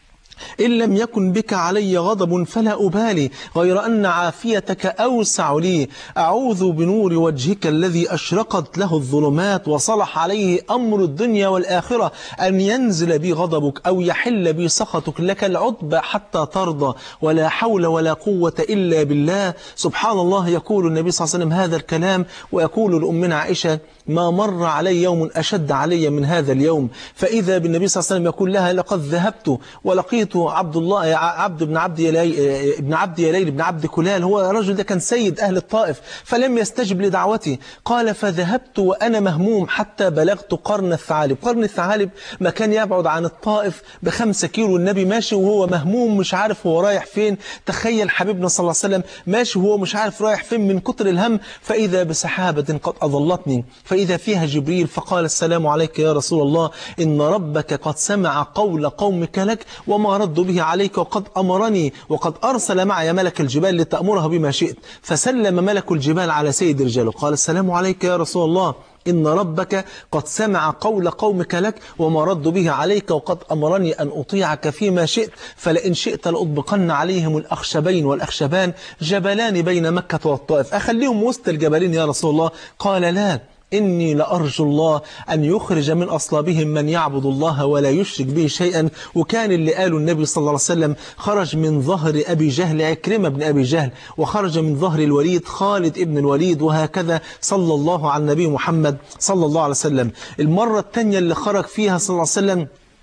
إن لم يكن بك علي غضب فلا أبالي غير أن عافيتك أوسع لي أعوذ بنور وجهك الذي أشرقت له الظلمات وصلح عليه أمر الدنيا والآخرة أن ينزل بي غضبك أو يحل بي سخطك لك العتبى حتى ترضى ولا حول ولا قوة إلا بالله سبحان الله يقول النبي صلى الله عليه وسلم هذا الكلام ويقول لأمنا عائشة ما مر علي يوم أشد علي من هذا اليوم فإذا بالنبي صلى الله عليه وسلم يقول لها لقد ذهبت ولقيت عبد الله عبد بن عبد يلي ابن عبد يليل بن عبد كلال هو الرجل ده كان سيد أهل الطائف فلم يستجب لدعوتي قال فذهبت وأنا مهموم حتى بلغت قرن الثعالب قرن الثعالب مكان يبعد عن الطائف بخمسة كيلو النبي ماشي وهو مهموم مش عارف هو رايح فين تخيل حبيبنا صلى الله عليه وسلم ماشي وهو مش عارف رايح فين من كتر الهم فإذا بسحابة قد أظلتني فإذا فيها جبريل فقال السلام عليك يا رسول الله إن ربك قد سمع قول قومك لك وما ردوا به عليك وقد أمرني وقد أرسل معي ملك الجبال لتأمرها بما شئت فسلم ملك الجبال على سيد الرجال وقال السلام عليك يا رسول الله إن ربك قد سمع قول قومك لك وما رد به عليك وقد أمرني أن أطيعك فيما شئت فلئن شئت لأطبقن عليهم الأخشبين والأخشبان جبلان بين مكة والطائف أخليهم وسط الجبلين يا رسول الله قال لا إني لأرجو الله أن يخرج من أصلابهم من يعبد الله ولا يشرك به شيئا وكان اللي قاله النبي صلى الله عليه وسلم خرج من ظهر أبي جهل عكرمة بن أبي جهل وخرج من ظهر الوليد خالد ابن الوليد وهكذا صلى الله على النبي محمد صلى الله عليه وسلم المرة الثانية اللي خرج فيها صلى الله عليه وسلم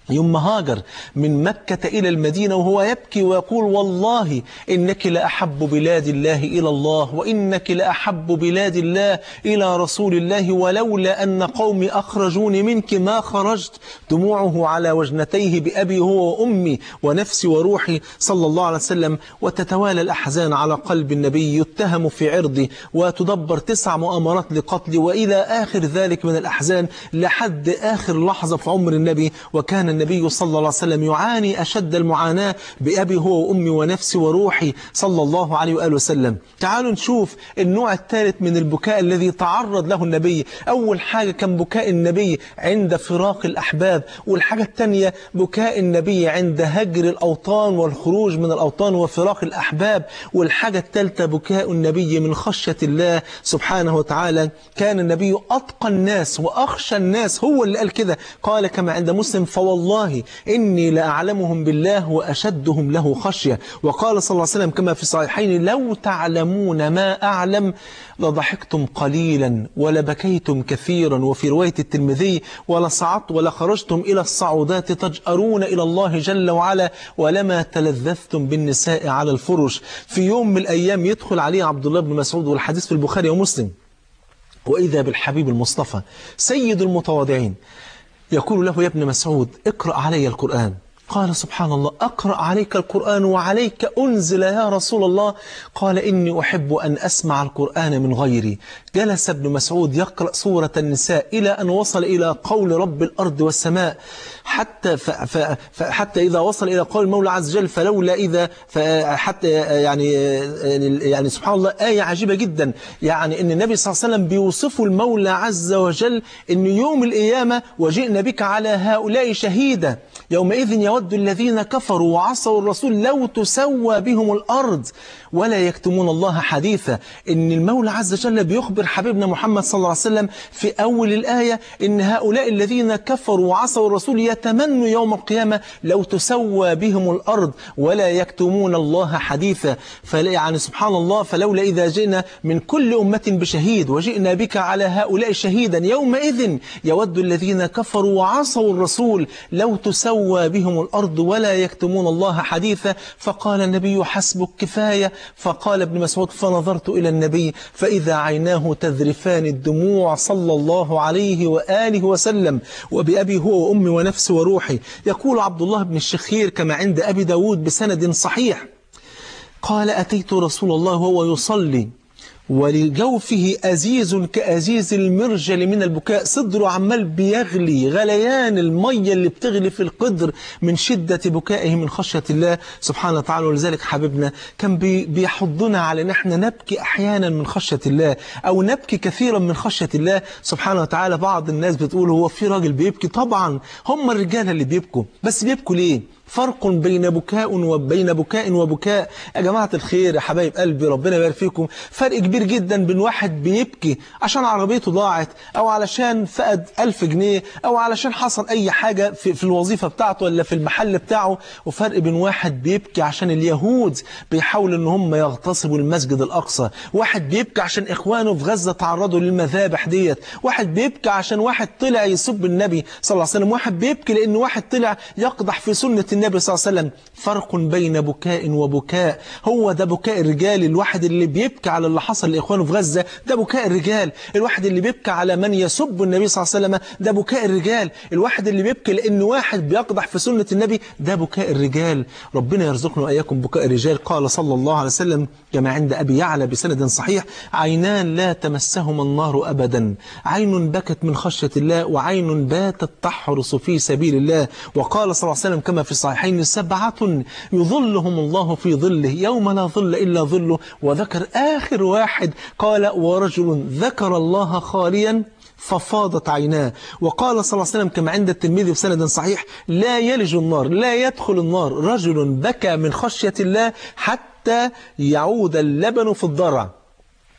يوم ما هاجر من مكة إلى المدينة وهو يبكي ويقول والله إنك لأحب بلاد الله إلى الله وإنك لأحب بلاد الله إلى رسول الله ولولا أن قومي أخرجوني منك ما خرجت دموعه على وجنتيه بأبي هو وأمي ونفسي وروحي صلى الله عليه وسلم وتتوالى الأحزان على قلب النبي يتهم في عرضي وتدبر تسع مؤامرات لقتلي وإلى آخر ذلك من الأحزان لحد آخر لحظة في عمر النبي وكان النبي صلى الله عليه وسلم يعاني أشد المعاناة بأبي هو وأمي ونفسي وروحي صلى الله عليه وآله وسلم تعالوا نشوف النوع الثالث من البكاء الذي تعرض له النبي أول حاجة كان بكاء النبي عند فراق الأحباب والحاجة الثانية بكاء النبي عند هجر الأوطان والخروج من الأوطان وفراق الأحباب والحاجة الثالثة بكاء النبي من خشية الله سبحانه وتعالى كان النبي أتقى الناس وأخشى الناس هو اللي قال كده قال كما عند مسلم فوالله والله إني لأعلمهم بالله وأشدهم له خشية وقال صلى الله عليه وسلم كما في الصحيحين لو تعلمون ما أعلم لضحكتم قليلا ولبكيتم كثيرا وفي رواية الترمذي ولصعدت ولخرجتم إلى الصعودات تجأرون إلى الله جل وعلا ولما تلذذتم بالنساء على الفرش في يوم من الأيام يدخل عليه عبد الله بن مسعود والحديث في البخاري ومسلم وإذا بالحبيب المصطفى سيد المتواضعين يقول له يا ابن مسعود اقرأ علي القرآن قال سبحان الله أقرأ عليك القرآن وعليك أنزل يا رسول الله قال إني أحب أن أسمع القرآن من غيري جلس ابن مسعود يقرأ سورة النساء إلى أن وصل إلى قول رب الأرض والسماء حتى ف ف حتى إذا وصل إلى قول المولى عز وجل فلولا إذا حتى يعني يعني سبحان الله آية عجيبة جدا يعني إن النبي صلى الله عليه وسلم بيوصفه المولى عز وجل إن يوم القيامة وجئنا بك على هؤلاء شهيدا يومئذ يود الذين كفروا وعصوا الرسول لو تسوى بهم الأرض ولا يكتمون الله حديثا إن المولى عز وجل بيخبر حبيبنا محمد صلى الله عليه وسلم في أول الآية إن هؤلاء الذين كفروا وعصوا الرسول يتمنوا يوم القيامة لو تسوى بهم الأرض ولا يكتمون الله حديثا يعني سبحان الله فلولا إذا جئنا من كل أمة بشهيد وجئنا بك على هؤلاء شهيدا يومئذ يود الذين كفروا وعصوا الرسول لو تسوى بهم الأرض ولا يكتمون الله حديثا فقال النبي حسبك كفاية فقال ابن مسعود فنظرت إلى النبي فإذا عيناه تذرفان الدموع صلى الله عليه وآله وسلم وبأبي هو وأمي ونفسي وروحي يقول عبد الله بن الشخير كما عند أبي داود بسند صحيح قال أتيت رسول الله وهو يصلي ولجوفه أزيز كأزيز المرجل من البكاء صدره عمال بيغلي غليان المية اللي بتغلي في القدر من شدة بكائه من خشية الله سبحانه وتعالى ولذلك حبيبنا كان بيحضنا على ان احنا نبكي أحيانا من خشية الله أو نبكي كثيرا من خشية الله سبحانه وتعالى بعض الناس بتقول هو في راجل بيبكي طبعا هم الرجال اللي بيبكوا بس بيبكوا ليه فرق بين بكاء وبين بكاء وبكاء يا جماعة الخير يا حبايب قلبي ربنا يبارك فيكم فرق كبير جدا بين واحد بيبكي عشان عربيته ضاعت أو علشان فقد ألف جنيه أو علشان حصل أي حاجة في, في الوظيفة بتاعته ولا في المحل بتاعه وفرق بين واحد بيبكي عشان اليهود بيحاولوا ان هم يغتصبوا المسجد الأقصى واحد بيبكي عشان إخوانه في غزة تعرضوا للمذابح ديت واحد بيبكي عشان واحد طلع يسب النبي صلى الله عليه وسلم واحد بيبكي لأن واحد طلع يقدح في سنة النبي صلى الله عليه وسلم فرق بين بكاء وبكاء هو ده بكاء الرجال الواحد اللي بيبكي على اللي حصل لإخوانه في غزة ده بكاء الرجال الواحد اللي بيبكي على من يسب النبي صلى الله عليه وسلم ده بكاء الرجال الواحد اللي بيبكي لأن واحد بيقدح في سنة النبي ده بكاء الرجال ربنا يرزقنا وإياكم بكاء الرجال قال صلى الله عليه وسلم كما عند أبي يعلى بسند صحيح عينان لا تمسهما النار أبدا عين بكت من خشية الله وعين باتت تحرس في سبيل الله وقال صلى الله عليه وسلم كما في الصحيحين سبعة يظلهم الله في ظله يوم لا ظل إلا ظله وذكر آخر واحد قال ورجل ذكر الله خاليا ففاضت عيناه وقال صلى الله عليه وسلم كما عند الترمذي بسند صحيح لا يلج النار لا يدخل النار رجل بكى من خشية الله حتى يعود اللبن في الضرع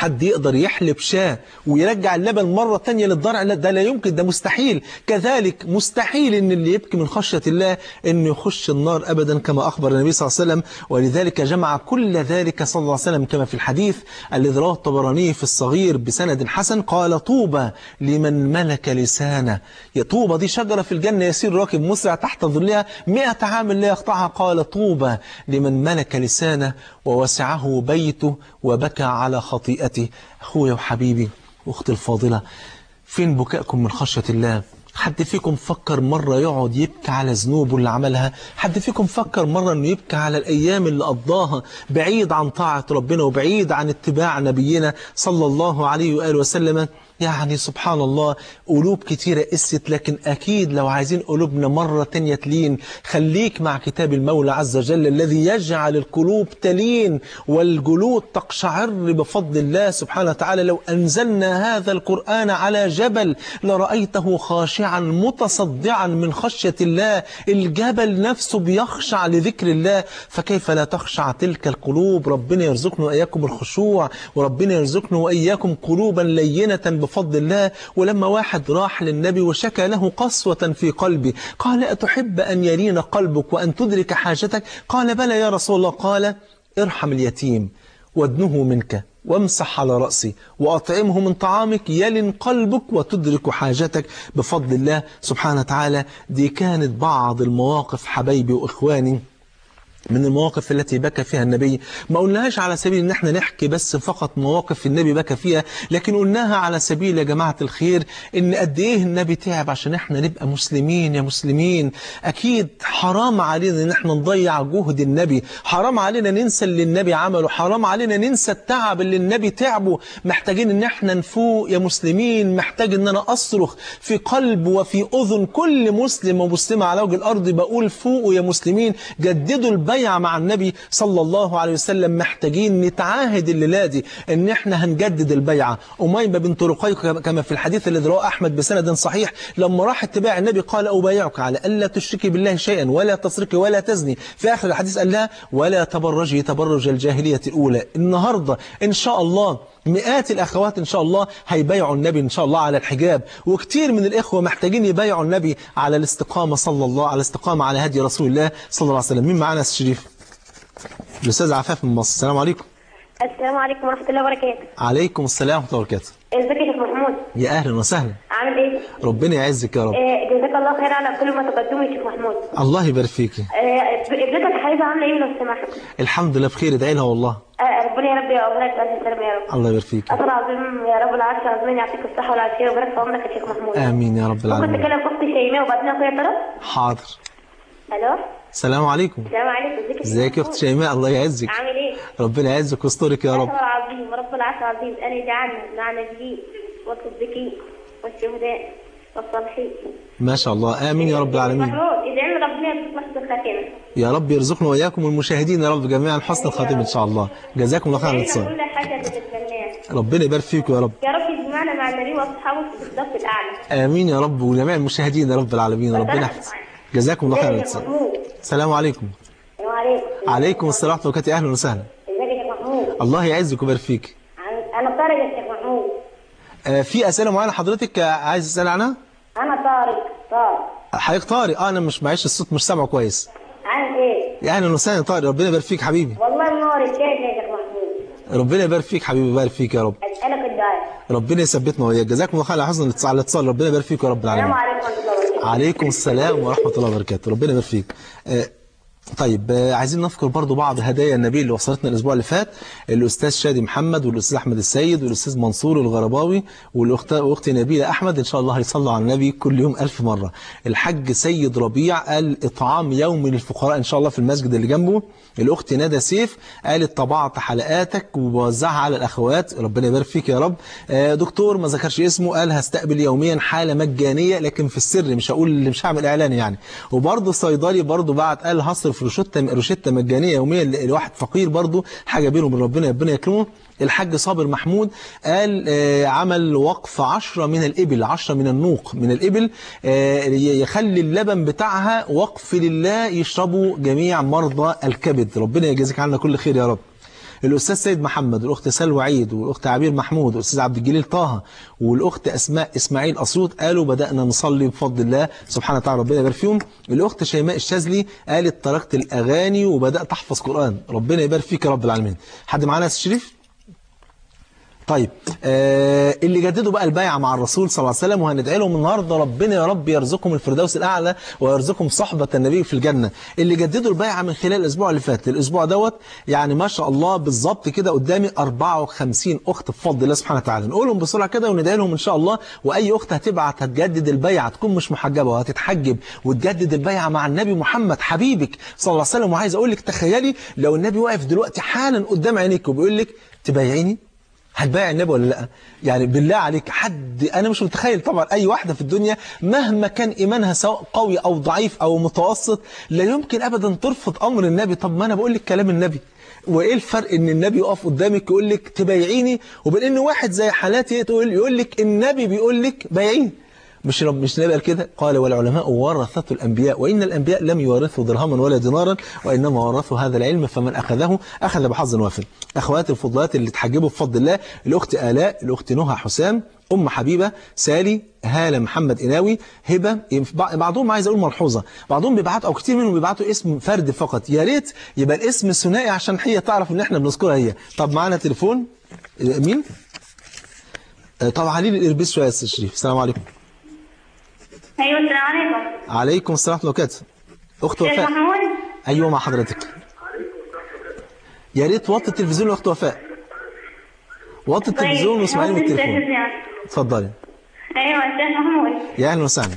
حد يقدر يحلب شاه ويرجع اللبن مرة تانية للضرع لا ده لا يمكن ده مستحيل كذلك مستحيل ان اللي يبكي من خشية الله انه يخش النار ابدا كما اخبر النبي صلى الله عليه وسلم ولذلك جمع كل ذلك صلى الله عليه وسلم كما في الحديث الذي رواه الطبراني في الصغير بسند حسن قال طوبى لمن ملك لسانه يا طوبى دي شجرة في الجنة يسير راكب مسرع تحت ظلها مئة عام لا يقطعها قال طوبى لمن ملك لسانه ووسعه بيته وبكى على خطيئته أخويا وحبيبي أختي الفاضلة فين بكائكم من خشية الله حد فيكم فكر مرة يقعد يبكي على ذنوبه اللي عملها حد فيكم فكر مرة انه يبكي على الأيام اللي قضاها بعيد عن طاعة ربنا وبعيد عن اتباع نبينا صلى الله عليه وآله وسلم يعني سبحان الله قلوب كتيرة قست لكن أكيد لو عايزين قلوبنا مرة تانية تلين خليك مع كتاب المولى عز وجل الذي يجعل القلوب تلين والجلود تقشعر بفضل الله سبحانه وتعالى لو أنزلنا هذا القرآن على جبل لرأيته خاشعا متصدعا من خشية الله الجبل نفسه بيخشع لذكر الله فكيف لا تخشع تلك القلوب ربنا يرزقنا وإياكم الخشوع وربنا يرزقنا وإياكم قلوبا لينة بفضل الله ولما واحد راح للنبي وشكى له قسوة في قلبي قال أتحب أن يلين قلبك وأن تدرك حاجتك قال بلى يا رسول الله قال ارحم اليتيم وادنه منك وامسح على رأسي وأطعمه من طعامك يلن قلبك وتدرك حاجتك بفضل الله سبحانه وتعالى دي كانت بعض المواقف حبايبي وإخواني من المواقف التي بكى فيها النبي ما قلناهاش على سبيل ان احنا نحكي بس فقط مواقف النبي بكى فيها لكن قلناها على سبيل يا جماعة الخير ان قد ايه النبي تعب عشان احنا نبقى مسلمين يا مسلمين اكيد حرام علينا ان احنا نضيع جهد النبي حرام علينا ننسى اللي النبي عمله حرام علينا ننسى التعب اللي النبي تعبه محتاجين ان احنا نفوق يا مسلمين محتاج ان انا اصرخ في قلب وفي اذن كل مسلم ومسلمة على وجه الارض بقول فوقوا يا مسلمين جددوا البيت البيعة مع النبي صلى الله عليه وسلم محتاجين نتعاهد الليلة دي ان احنا هنجدد البيعة أميمة بنت رقيق كما في الحديث الذي رواه أحمد بسند صحيح لما راح اتباع النبي قال أبايعك على ألا تشركي بالله شيئا ولا تسرقي ولا تزني في آخر الحديث قال لها ولا تبرجي تبرج الجاهلية الأولى النهاردة إن شاء الله مئات الأخوات إن شاء الله هيبايعوا النبي إن شاء الله على الحجاب وكتير من الإخوة محتاجين يبايعوا النبي على الاستقامة صلى الله على الاستقامة على هدي رسول الله صلى الله عليه وسلم مين معانا الشريف الأستاذ عفاف من مصر السلام عليكم السلام عليكم ورحمة الله وبركاته عليكم السلام ورحمة الله وبركاته ازيك يا شيخ محمود يا أهلا وسهلا عامل ايه؟ ربنا يعزك يا رب آه، جزاك الله خير على كل ما تقدمه يا شيخ محمود الله يبارك فيكي آه، ابنتك حبيبة عاملة ايه لو سمحت؟ الحمد لله بخير ادعي لها والله آه، ربنا يا رب يا أولاد ألف سلامة يا رب الله يبارك فيك أسأل العظيم يا رب العرش العظيم يعطيك الصحة والعافية ويبارك في عمرك يا شيخ محمود آمين يا رب ممكن العالمين تكلم أختي شيماء وبعدين أخويا طلب؟ حاضر ألو السلام عليكم السلام عليكم ازيك يا شيخ ازيك يا محمود؟ اخت شيماء الله يعزك عامل ايه؟ ربنا يعزك ويسترك يا رب أسأل العظيم رب العرش العظيم أن يجعلنا مع النبيين والصديقين والشهداء والصالحين ما شاء الله آمين يا رب العالمين محمود ادعي لنا ربنا يرزقنا حسن الخاتمة يا رب يرزقنا وإياكم والمشاهدين يا رب جميعا حسن الخاتمة إن شاء الله جزاكم الله خير على ادعي لنا الاتصال كل حاجة بتتمناها ربنا يبارك فيكم يا رب يا رب يجمعنا مع النبي واصحابه في الصف الاعلى آمين يا رب وجميع المشاهدين يا رب العالمين ربنا يحفظ جزاكم الله خير على ازيك يا الاتصال محمود السلام عليكم السلام عليكم عليكم السلام ورحمة الله وبركاته أهلا وسهلا ازيك يا شيخ محمود الله يعزك ويبارك فيك عن- انا طارق يا شيخ محمود آه، في أسئلة معينة حضرتك آه، عايز تسأل عنها انا طارق طارق حضرتك طارق آه، أنا مش معيش الصوت مش سامعه كويس عن ايه يا أهلا وسهلا طارق ربنا يبارك فيك حبيبي والله النور الشاشه يا شيخ محمود ربنا يبارك فيك حبيبي يبارك فيك يا رب اسالك الدعاء ربنا يثبتنا وإياك جزاكم الله خير على حسن الاتصال على الاتصال ربنا يبارك فيك يا رب السلام العالمين عليكم ورحمه الله وبركاته عليكم السلام ورحمة الله وبركاته ربنا يبارك فيك آه، طيب آه، عايزين نذكر برضو بعض هدايا النبي اللي وصلتنا الأسبوع اللي فات الأستاذ شادي محمد والأستاذ أحمد السيد والأستاذ منصور الغرباوي والأخت أختي نبيلة أحمد إن شاء الله هيصلوا على النبي كل يوم ألف مرة الحاج سيد ربيع قال إطعام يومي للفقراء إن شاء الله في المسجد اللي جنبه الأخت ندى سيف قالت طبعت حلقاتك وبوزعها على الأخوات ربنا يبارك فيك يا رب آه، دكتور ما ذكرش اسمه قال هستقبل يوميا حالة مجانية لكن في السر مش هقول مش هعمل إعلان يعني وبرضه صيدلي برضه بعت قال هصرف روشتة روشتة مجانية يوميا لواحد فقير برضه حاجة بينه وبين ربنا ربنا يكرمه الحاج صابر محمود قال آه، عمل وقف عشرة من الإبل عشرة من النوق من الإبل آه، يخلي اللبن بتاعها وقف لله يشربوا جميع مرضى الكبد ربنا يجازيك عنا كل خير يا رب الاستاذ سيد محمد والاخت سلوى عيد والاخت عبير محمود والاستاذ عبد الجليل طه والاخت اسماء اسماعيل اسيوط قالوا بدانا نصلي بفضل الله سبحانه وتعالى ربنا يبارك فيهم الاخت شيماء الشاذلي قالت تركت الاغاني وبدات احفظ قران ربنا يبارك فيك يا رب العالمين حد معانا يا أستاذ شريف طيب آه اللي جددوا بقى البيعة مع الرسول صلى الله عليه وسلم وهندعي لهم النهارده ربنا يا رب يرزقهم الفردوس الأعلى ويرزقهم صحبة النبي في الجنة اللي جددوا البيعة من خلال الأسبوع اللي فات الأسبوع دوت يعني ما شاء الله بالظبط كده قدامي 54 أخت بفضل الله سبحانه وتعالى نقولهم بسرعة كده وندعي لهم إن شاء الله وأي أخت هتبعت هتجدد البيعة تكون مش محجبة وهتتحجب وتجدد البيعة مع النبي محمد حبيبك صلى الله عليه وسلم وعايز أقول لك تخيلي لو النبي واقف دلوقتي حالا قدام عينيك وبيقول لك تبايعيني هتبايع النبي ولا لا يعني بالله عليك حد انا مش متخيل طبعا اي واحده في الدنيا مهما كان ايمانها سواء قوي او ضعيف او متوسط لا يمكن ابدا ترفض امر النبي طب ما انا بقول لك كلام النبي وايه الفرق ان النبي يقف قدامك يقول لك تبايعيني وبين ان واحد زي حالاتي تقول يقول لك النبي بيقول لك بايعيني مش رب مش النبي قال كده قال والعلماء ورثة الأنبياء وإن الأنبياء لم يورثوا درهما ولا دينارا وإنما ورثوا هذا العلم فمن أخذه أخذ بحظ وافر أخواتي الفضلات اللي تحجبوا بفضل الله الأخت آلاء الأخت نهى حسام أم حبيبة سالي هالة محمد إناوي هبة بعضهم عايز أقول ملحوظة بعضهم بيبعتوا أو كتير منهم بيبعتوا اسم فرد فقط يا ريت يبقى الاسم ثنائي عشان هي تعرف إن إحنا بنذكرها هي طب معانا تليفون مين؟ طب علي الإربيس شوية يا أستاذ شريف السلام عليكم ايوه السلام عليكم عليكم السلام ورحمة الله وبركاته أخت شيخ وفاء محمود أيوة مع حضرتك يا ريت وطي التلفزيون يا أخت وفاء وطي التلفزيون واسمعيني من وطي التليفون التلفزيون. اتفضلي ايوه شيخ محمود يا أهلا وسهلا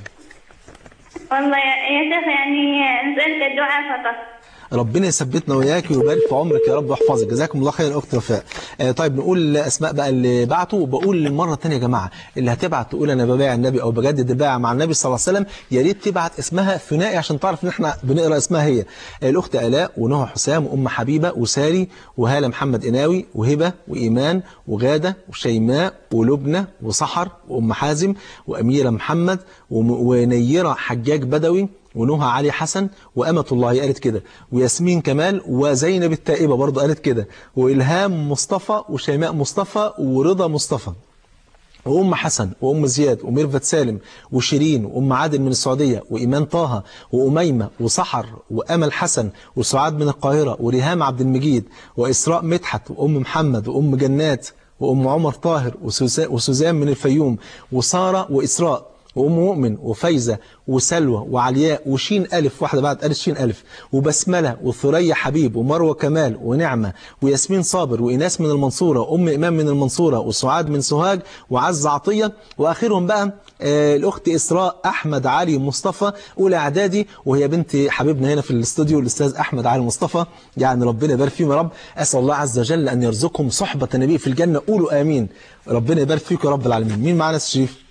والله يا يا شيخ يعني نسألك الدعاء فقط ربنا يثبتنا وياك ويبارك في عمرك يا رب ويحفظك جزاكم الله خير اخت وفاء آه طيب نقول اسماء بقى اللي بعتوا وبقول للمره الثانيه يا جماعه اللي هتبعت تقول انا ببايع النبي او بجدد البيعه مع النبي صلى الله عليه وسلم يا ريت تبعت اسمها ثنائي عشان تعرف ان احنا بنقرا اسمها هي آه الاخت الاء ونهى حسام وام حبيبه وساري وهاله محمد اناوي وهبه وايمان وغاده وشيماء ولبنى وسحر وام حازم واميره محمد وم- ونيره حجاج بدوي ونهى علي حسن وأمة الله قالت كده وياسمين كمال وزينب التائبة برضه قالت كده وإلهام مصطفى وشيماء مصطفى ورضا مصطفى وأم حسن وأم زياد وميرفت سالم وشيرين وأم عادل من السعودية وإيمان طه وأميمة وسحر وأمل حسن وسعاد من القاهرة وريهام عبد المجيد وإسراء مدحت وأم محمد وأم جنات وأم عمر طاهر وسوزا- وسوزان من الفيوم وسارة وإسراء وأم مؤمن وفايزة وسلوى وعلياء وشين ألف واحدة بعد قالت شين ألف وبسملة وثريا حبيب ومروة كمال ونعمة وياسمين صابر وإناس من المنصورة وأم إمام من المنصورة وسعاد من سوهاج وعز عطية وآخرهم بقى آه الأخت إسراء أحمد علي مصطفى أولى إعدادي وهي بنت حبيبنا هنا في الاستوديو الأستاذ أحمد علي مصطفى يعني ربنا يبارك فيهم يا رب أسأل الله عز وجل أن يرزقهم صحبة النبي في الجنة قولوا آمين ربنا يبارك فيكم يا رب العالمين مين معانا يا أستاذ شريف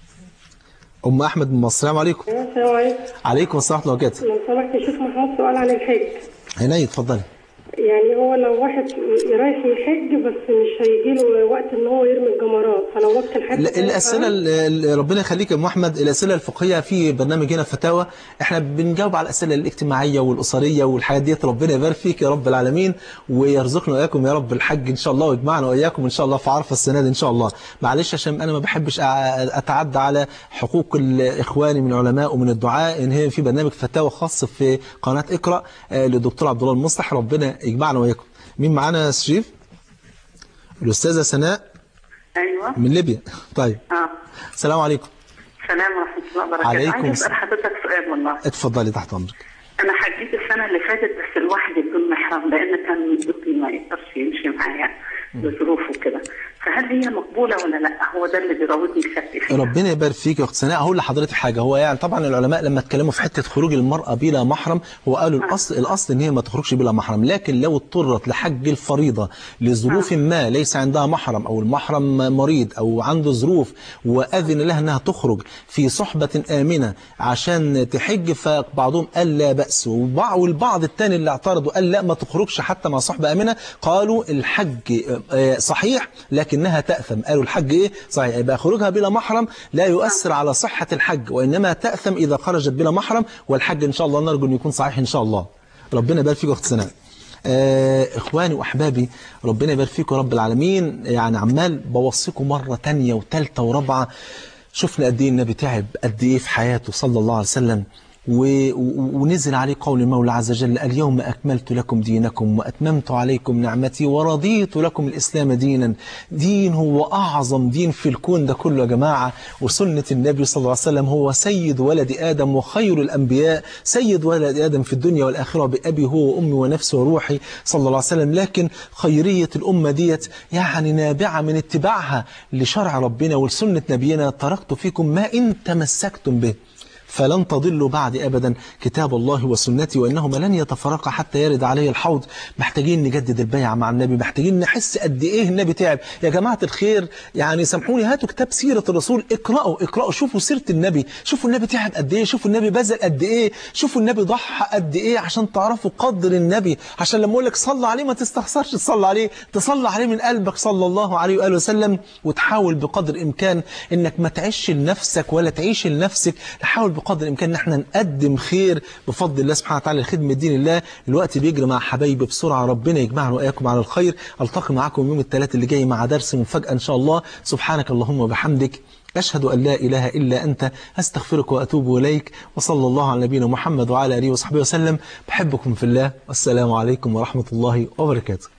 أم أحمد من مصر السلام عليكم السلام عليكم عليكم السلام ورحمة الله وبركاته لو سمحت يا شيخ محمود سؤال عن الحج عيني اتفضلي يعني هو لو واحد رايح يحج بس مش هيجي له وقت ان هو يرمي الجمرات فلو وقت الحج لا، الأسئلة هينفع؟ ال- ال- ربنا يخليك يا أم أحمد الأسئلة الفقهية في برنامج هنا فتاوى احنا بنجاوب على الأسئلة الاجتماعية والأسرية والحاجات ديت ربنا يبارك فيك يا رب العالمين ويرزقنا وإياكم يا رب الحج إن شاء الله ويجمعنا وإياكم إن شاء الله في عرفة السنة دي إن شاء الله معلش عشان أنا ما بحبش أع- أتعدى على حقوق الإخواني من العلماء ومن الدعاء إن هي في برنامج فتاوى خاص في قناة اقرأ آه، للدكتور عبد الله المصلح ربنا يجمعنا وإياكم مين معانا يا شريف؟ الأستاذة سناء ايوه من ليبيا طيب اه السلام عليكم السلام ورحمه الله وبركاته عليكم عايز اسال السلام. حضرتك سؤال والله اتفضلي تحت امرك انا حجيت السنه اللي فاتت بس لوحدي بدون محرم لان كان زوجي ما يقدرش يمشي معايا بظروفه كده فهل هي مقبوله ولا لا هو ده اللي بيراودني شك فيه ربنا يبارك فيك يا اخت سناء هقول لحضرتك حاجه هو يعني طبعا العلماء لما اتكلموا في حته خروج المراه بلا محرم هو قالوا الاصل الاصل ان هي ما تخرجش بلا محرم لكن لو اضطرت لحج الفريضه لظروف ما ليس عندها محرم او المحرم مريض او عنده ظروف واذن لها انها تخرج في صحبه امنه عشان تحج فبعضهم قال لا باس وبعض والبعض الثاني اللي اعترضوا قال لا ما تخرجش حتى مع صحبه امنه قالوا الحج آه، صحيح لكنها تاثم قالوا الحج ايه صحيح يبقى خروجها بلا محرم لا يؤثر على صحه الحج وانما تاثم اذا خرجت بلا محرم والحج ان شاء الله نرجو ان يكون صحيح ان شاء الله ربنا يبارك فيك يا اخت سناء آه إخواني وأحبابي ربنا يبارك فيكم رب العالمين يعني عمال بوصيكم مرة تانية وتالتة ورابعة شفنا قد ايه النبي تعب قد ايه في حياته صلى الله عليه وسلم و- و- ونزل عليه قول المولى عز وجل اليوم أكملت لكم دينكم وأتممت عليكم نعمتي ورضيت لكم الإسلام دينا دين هو أعظم دين في الكون ده كله يا جماعة وسنة النبي صلى الله عليه وسلم هو سيد ولد آدم وخير الأنبياء سيد ولد آدم في الدنيا والآخرة بأبي هو وأمي ونفسي وروحي صلى الله عليه وسلم لكن خيرية الأمة ديت يعني نابعة من اتباعها لشرع ربنا ولسنة نبينا تركت فيكم ما إن تمسكتم به فلن تضلوا بعد أبدا كتاب الله وسنتي وإنهما لن يتفرقا حتى يرد عليه الحوض محتاجين نجدد البيعة مع النبي محتاجين نحس قد إيه النبي تعب يا جماعة الخير يعني سامحوني هاتوا كتاب سيرة الرسول اقرأوا اقرأوا شوفوا سيرة النبي شوفوا النبي تعب قد إيه شوفوا النبي بذل قد إيه شوفوا النبي ضحى قد إيه عشان تعرفوا قدر النبي عشان لما أقول لك صلى عليه ما تستخسرش تصلي عليه تصلي عليه من قلبك صلى الله عليه وآله وسلم وتحاول بقدر الإمكان إنك ما تعيش لنفسك ولا تعيش لنفسك نحاول بقدر الإمكان إن احنا نقدم خير بفضل الله سبحانه وتعالى لخدمة دين الله الوقت بيجري مع حبايبي بسرعة ربنا يجمعنا وإياكم على الخير ألتقي معكم يوم الثلاث اللي جاي مع درس مفاجأة إن شاء الله سبحانك اللهم وبحمدك أشهد أن لا إله إلا أنت أستغفرك وأتوب إليك وصلى الله على نبينا محمد وعلى آله وصحبه وسلم بحبكم في الله والسلام عليكم ورحمة الله وبركاته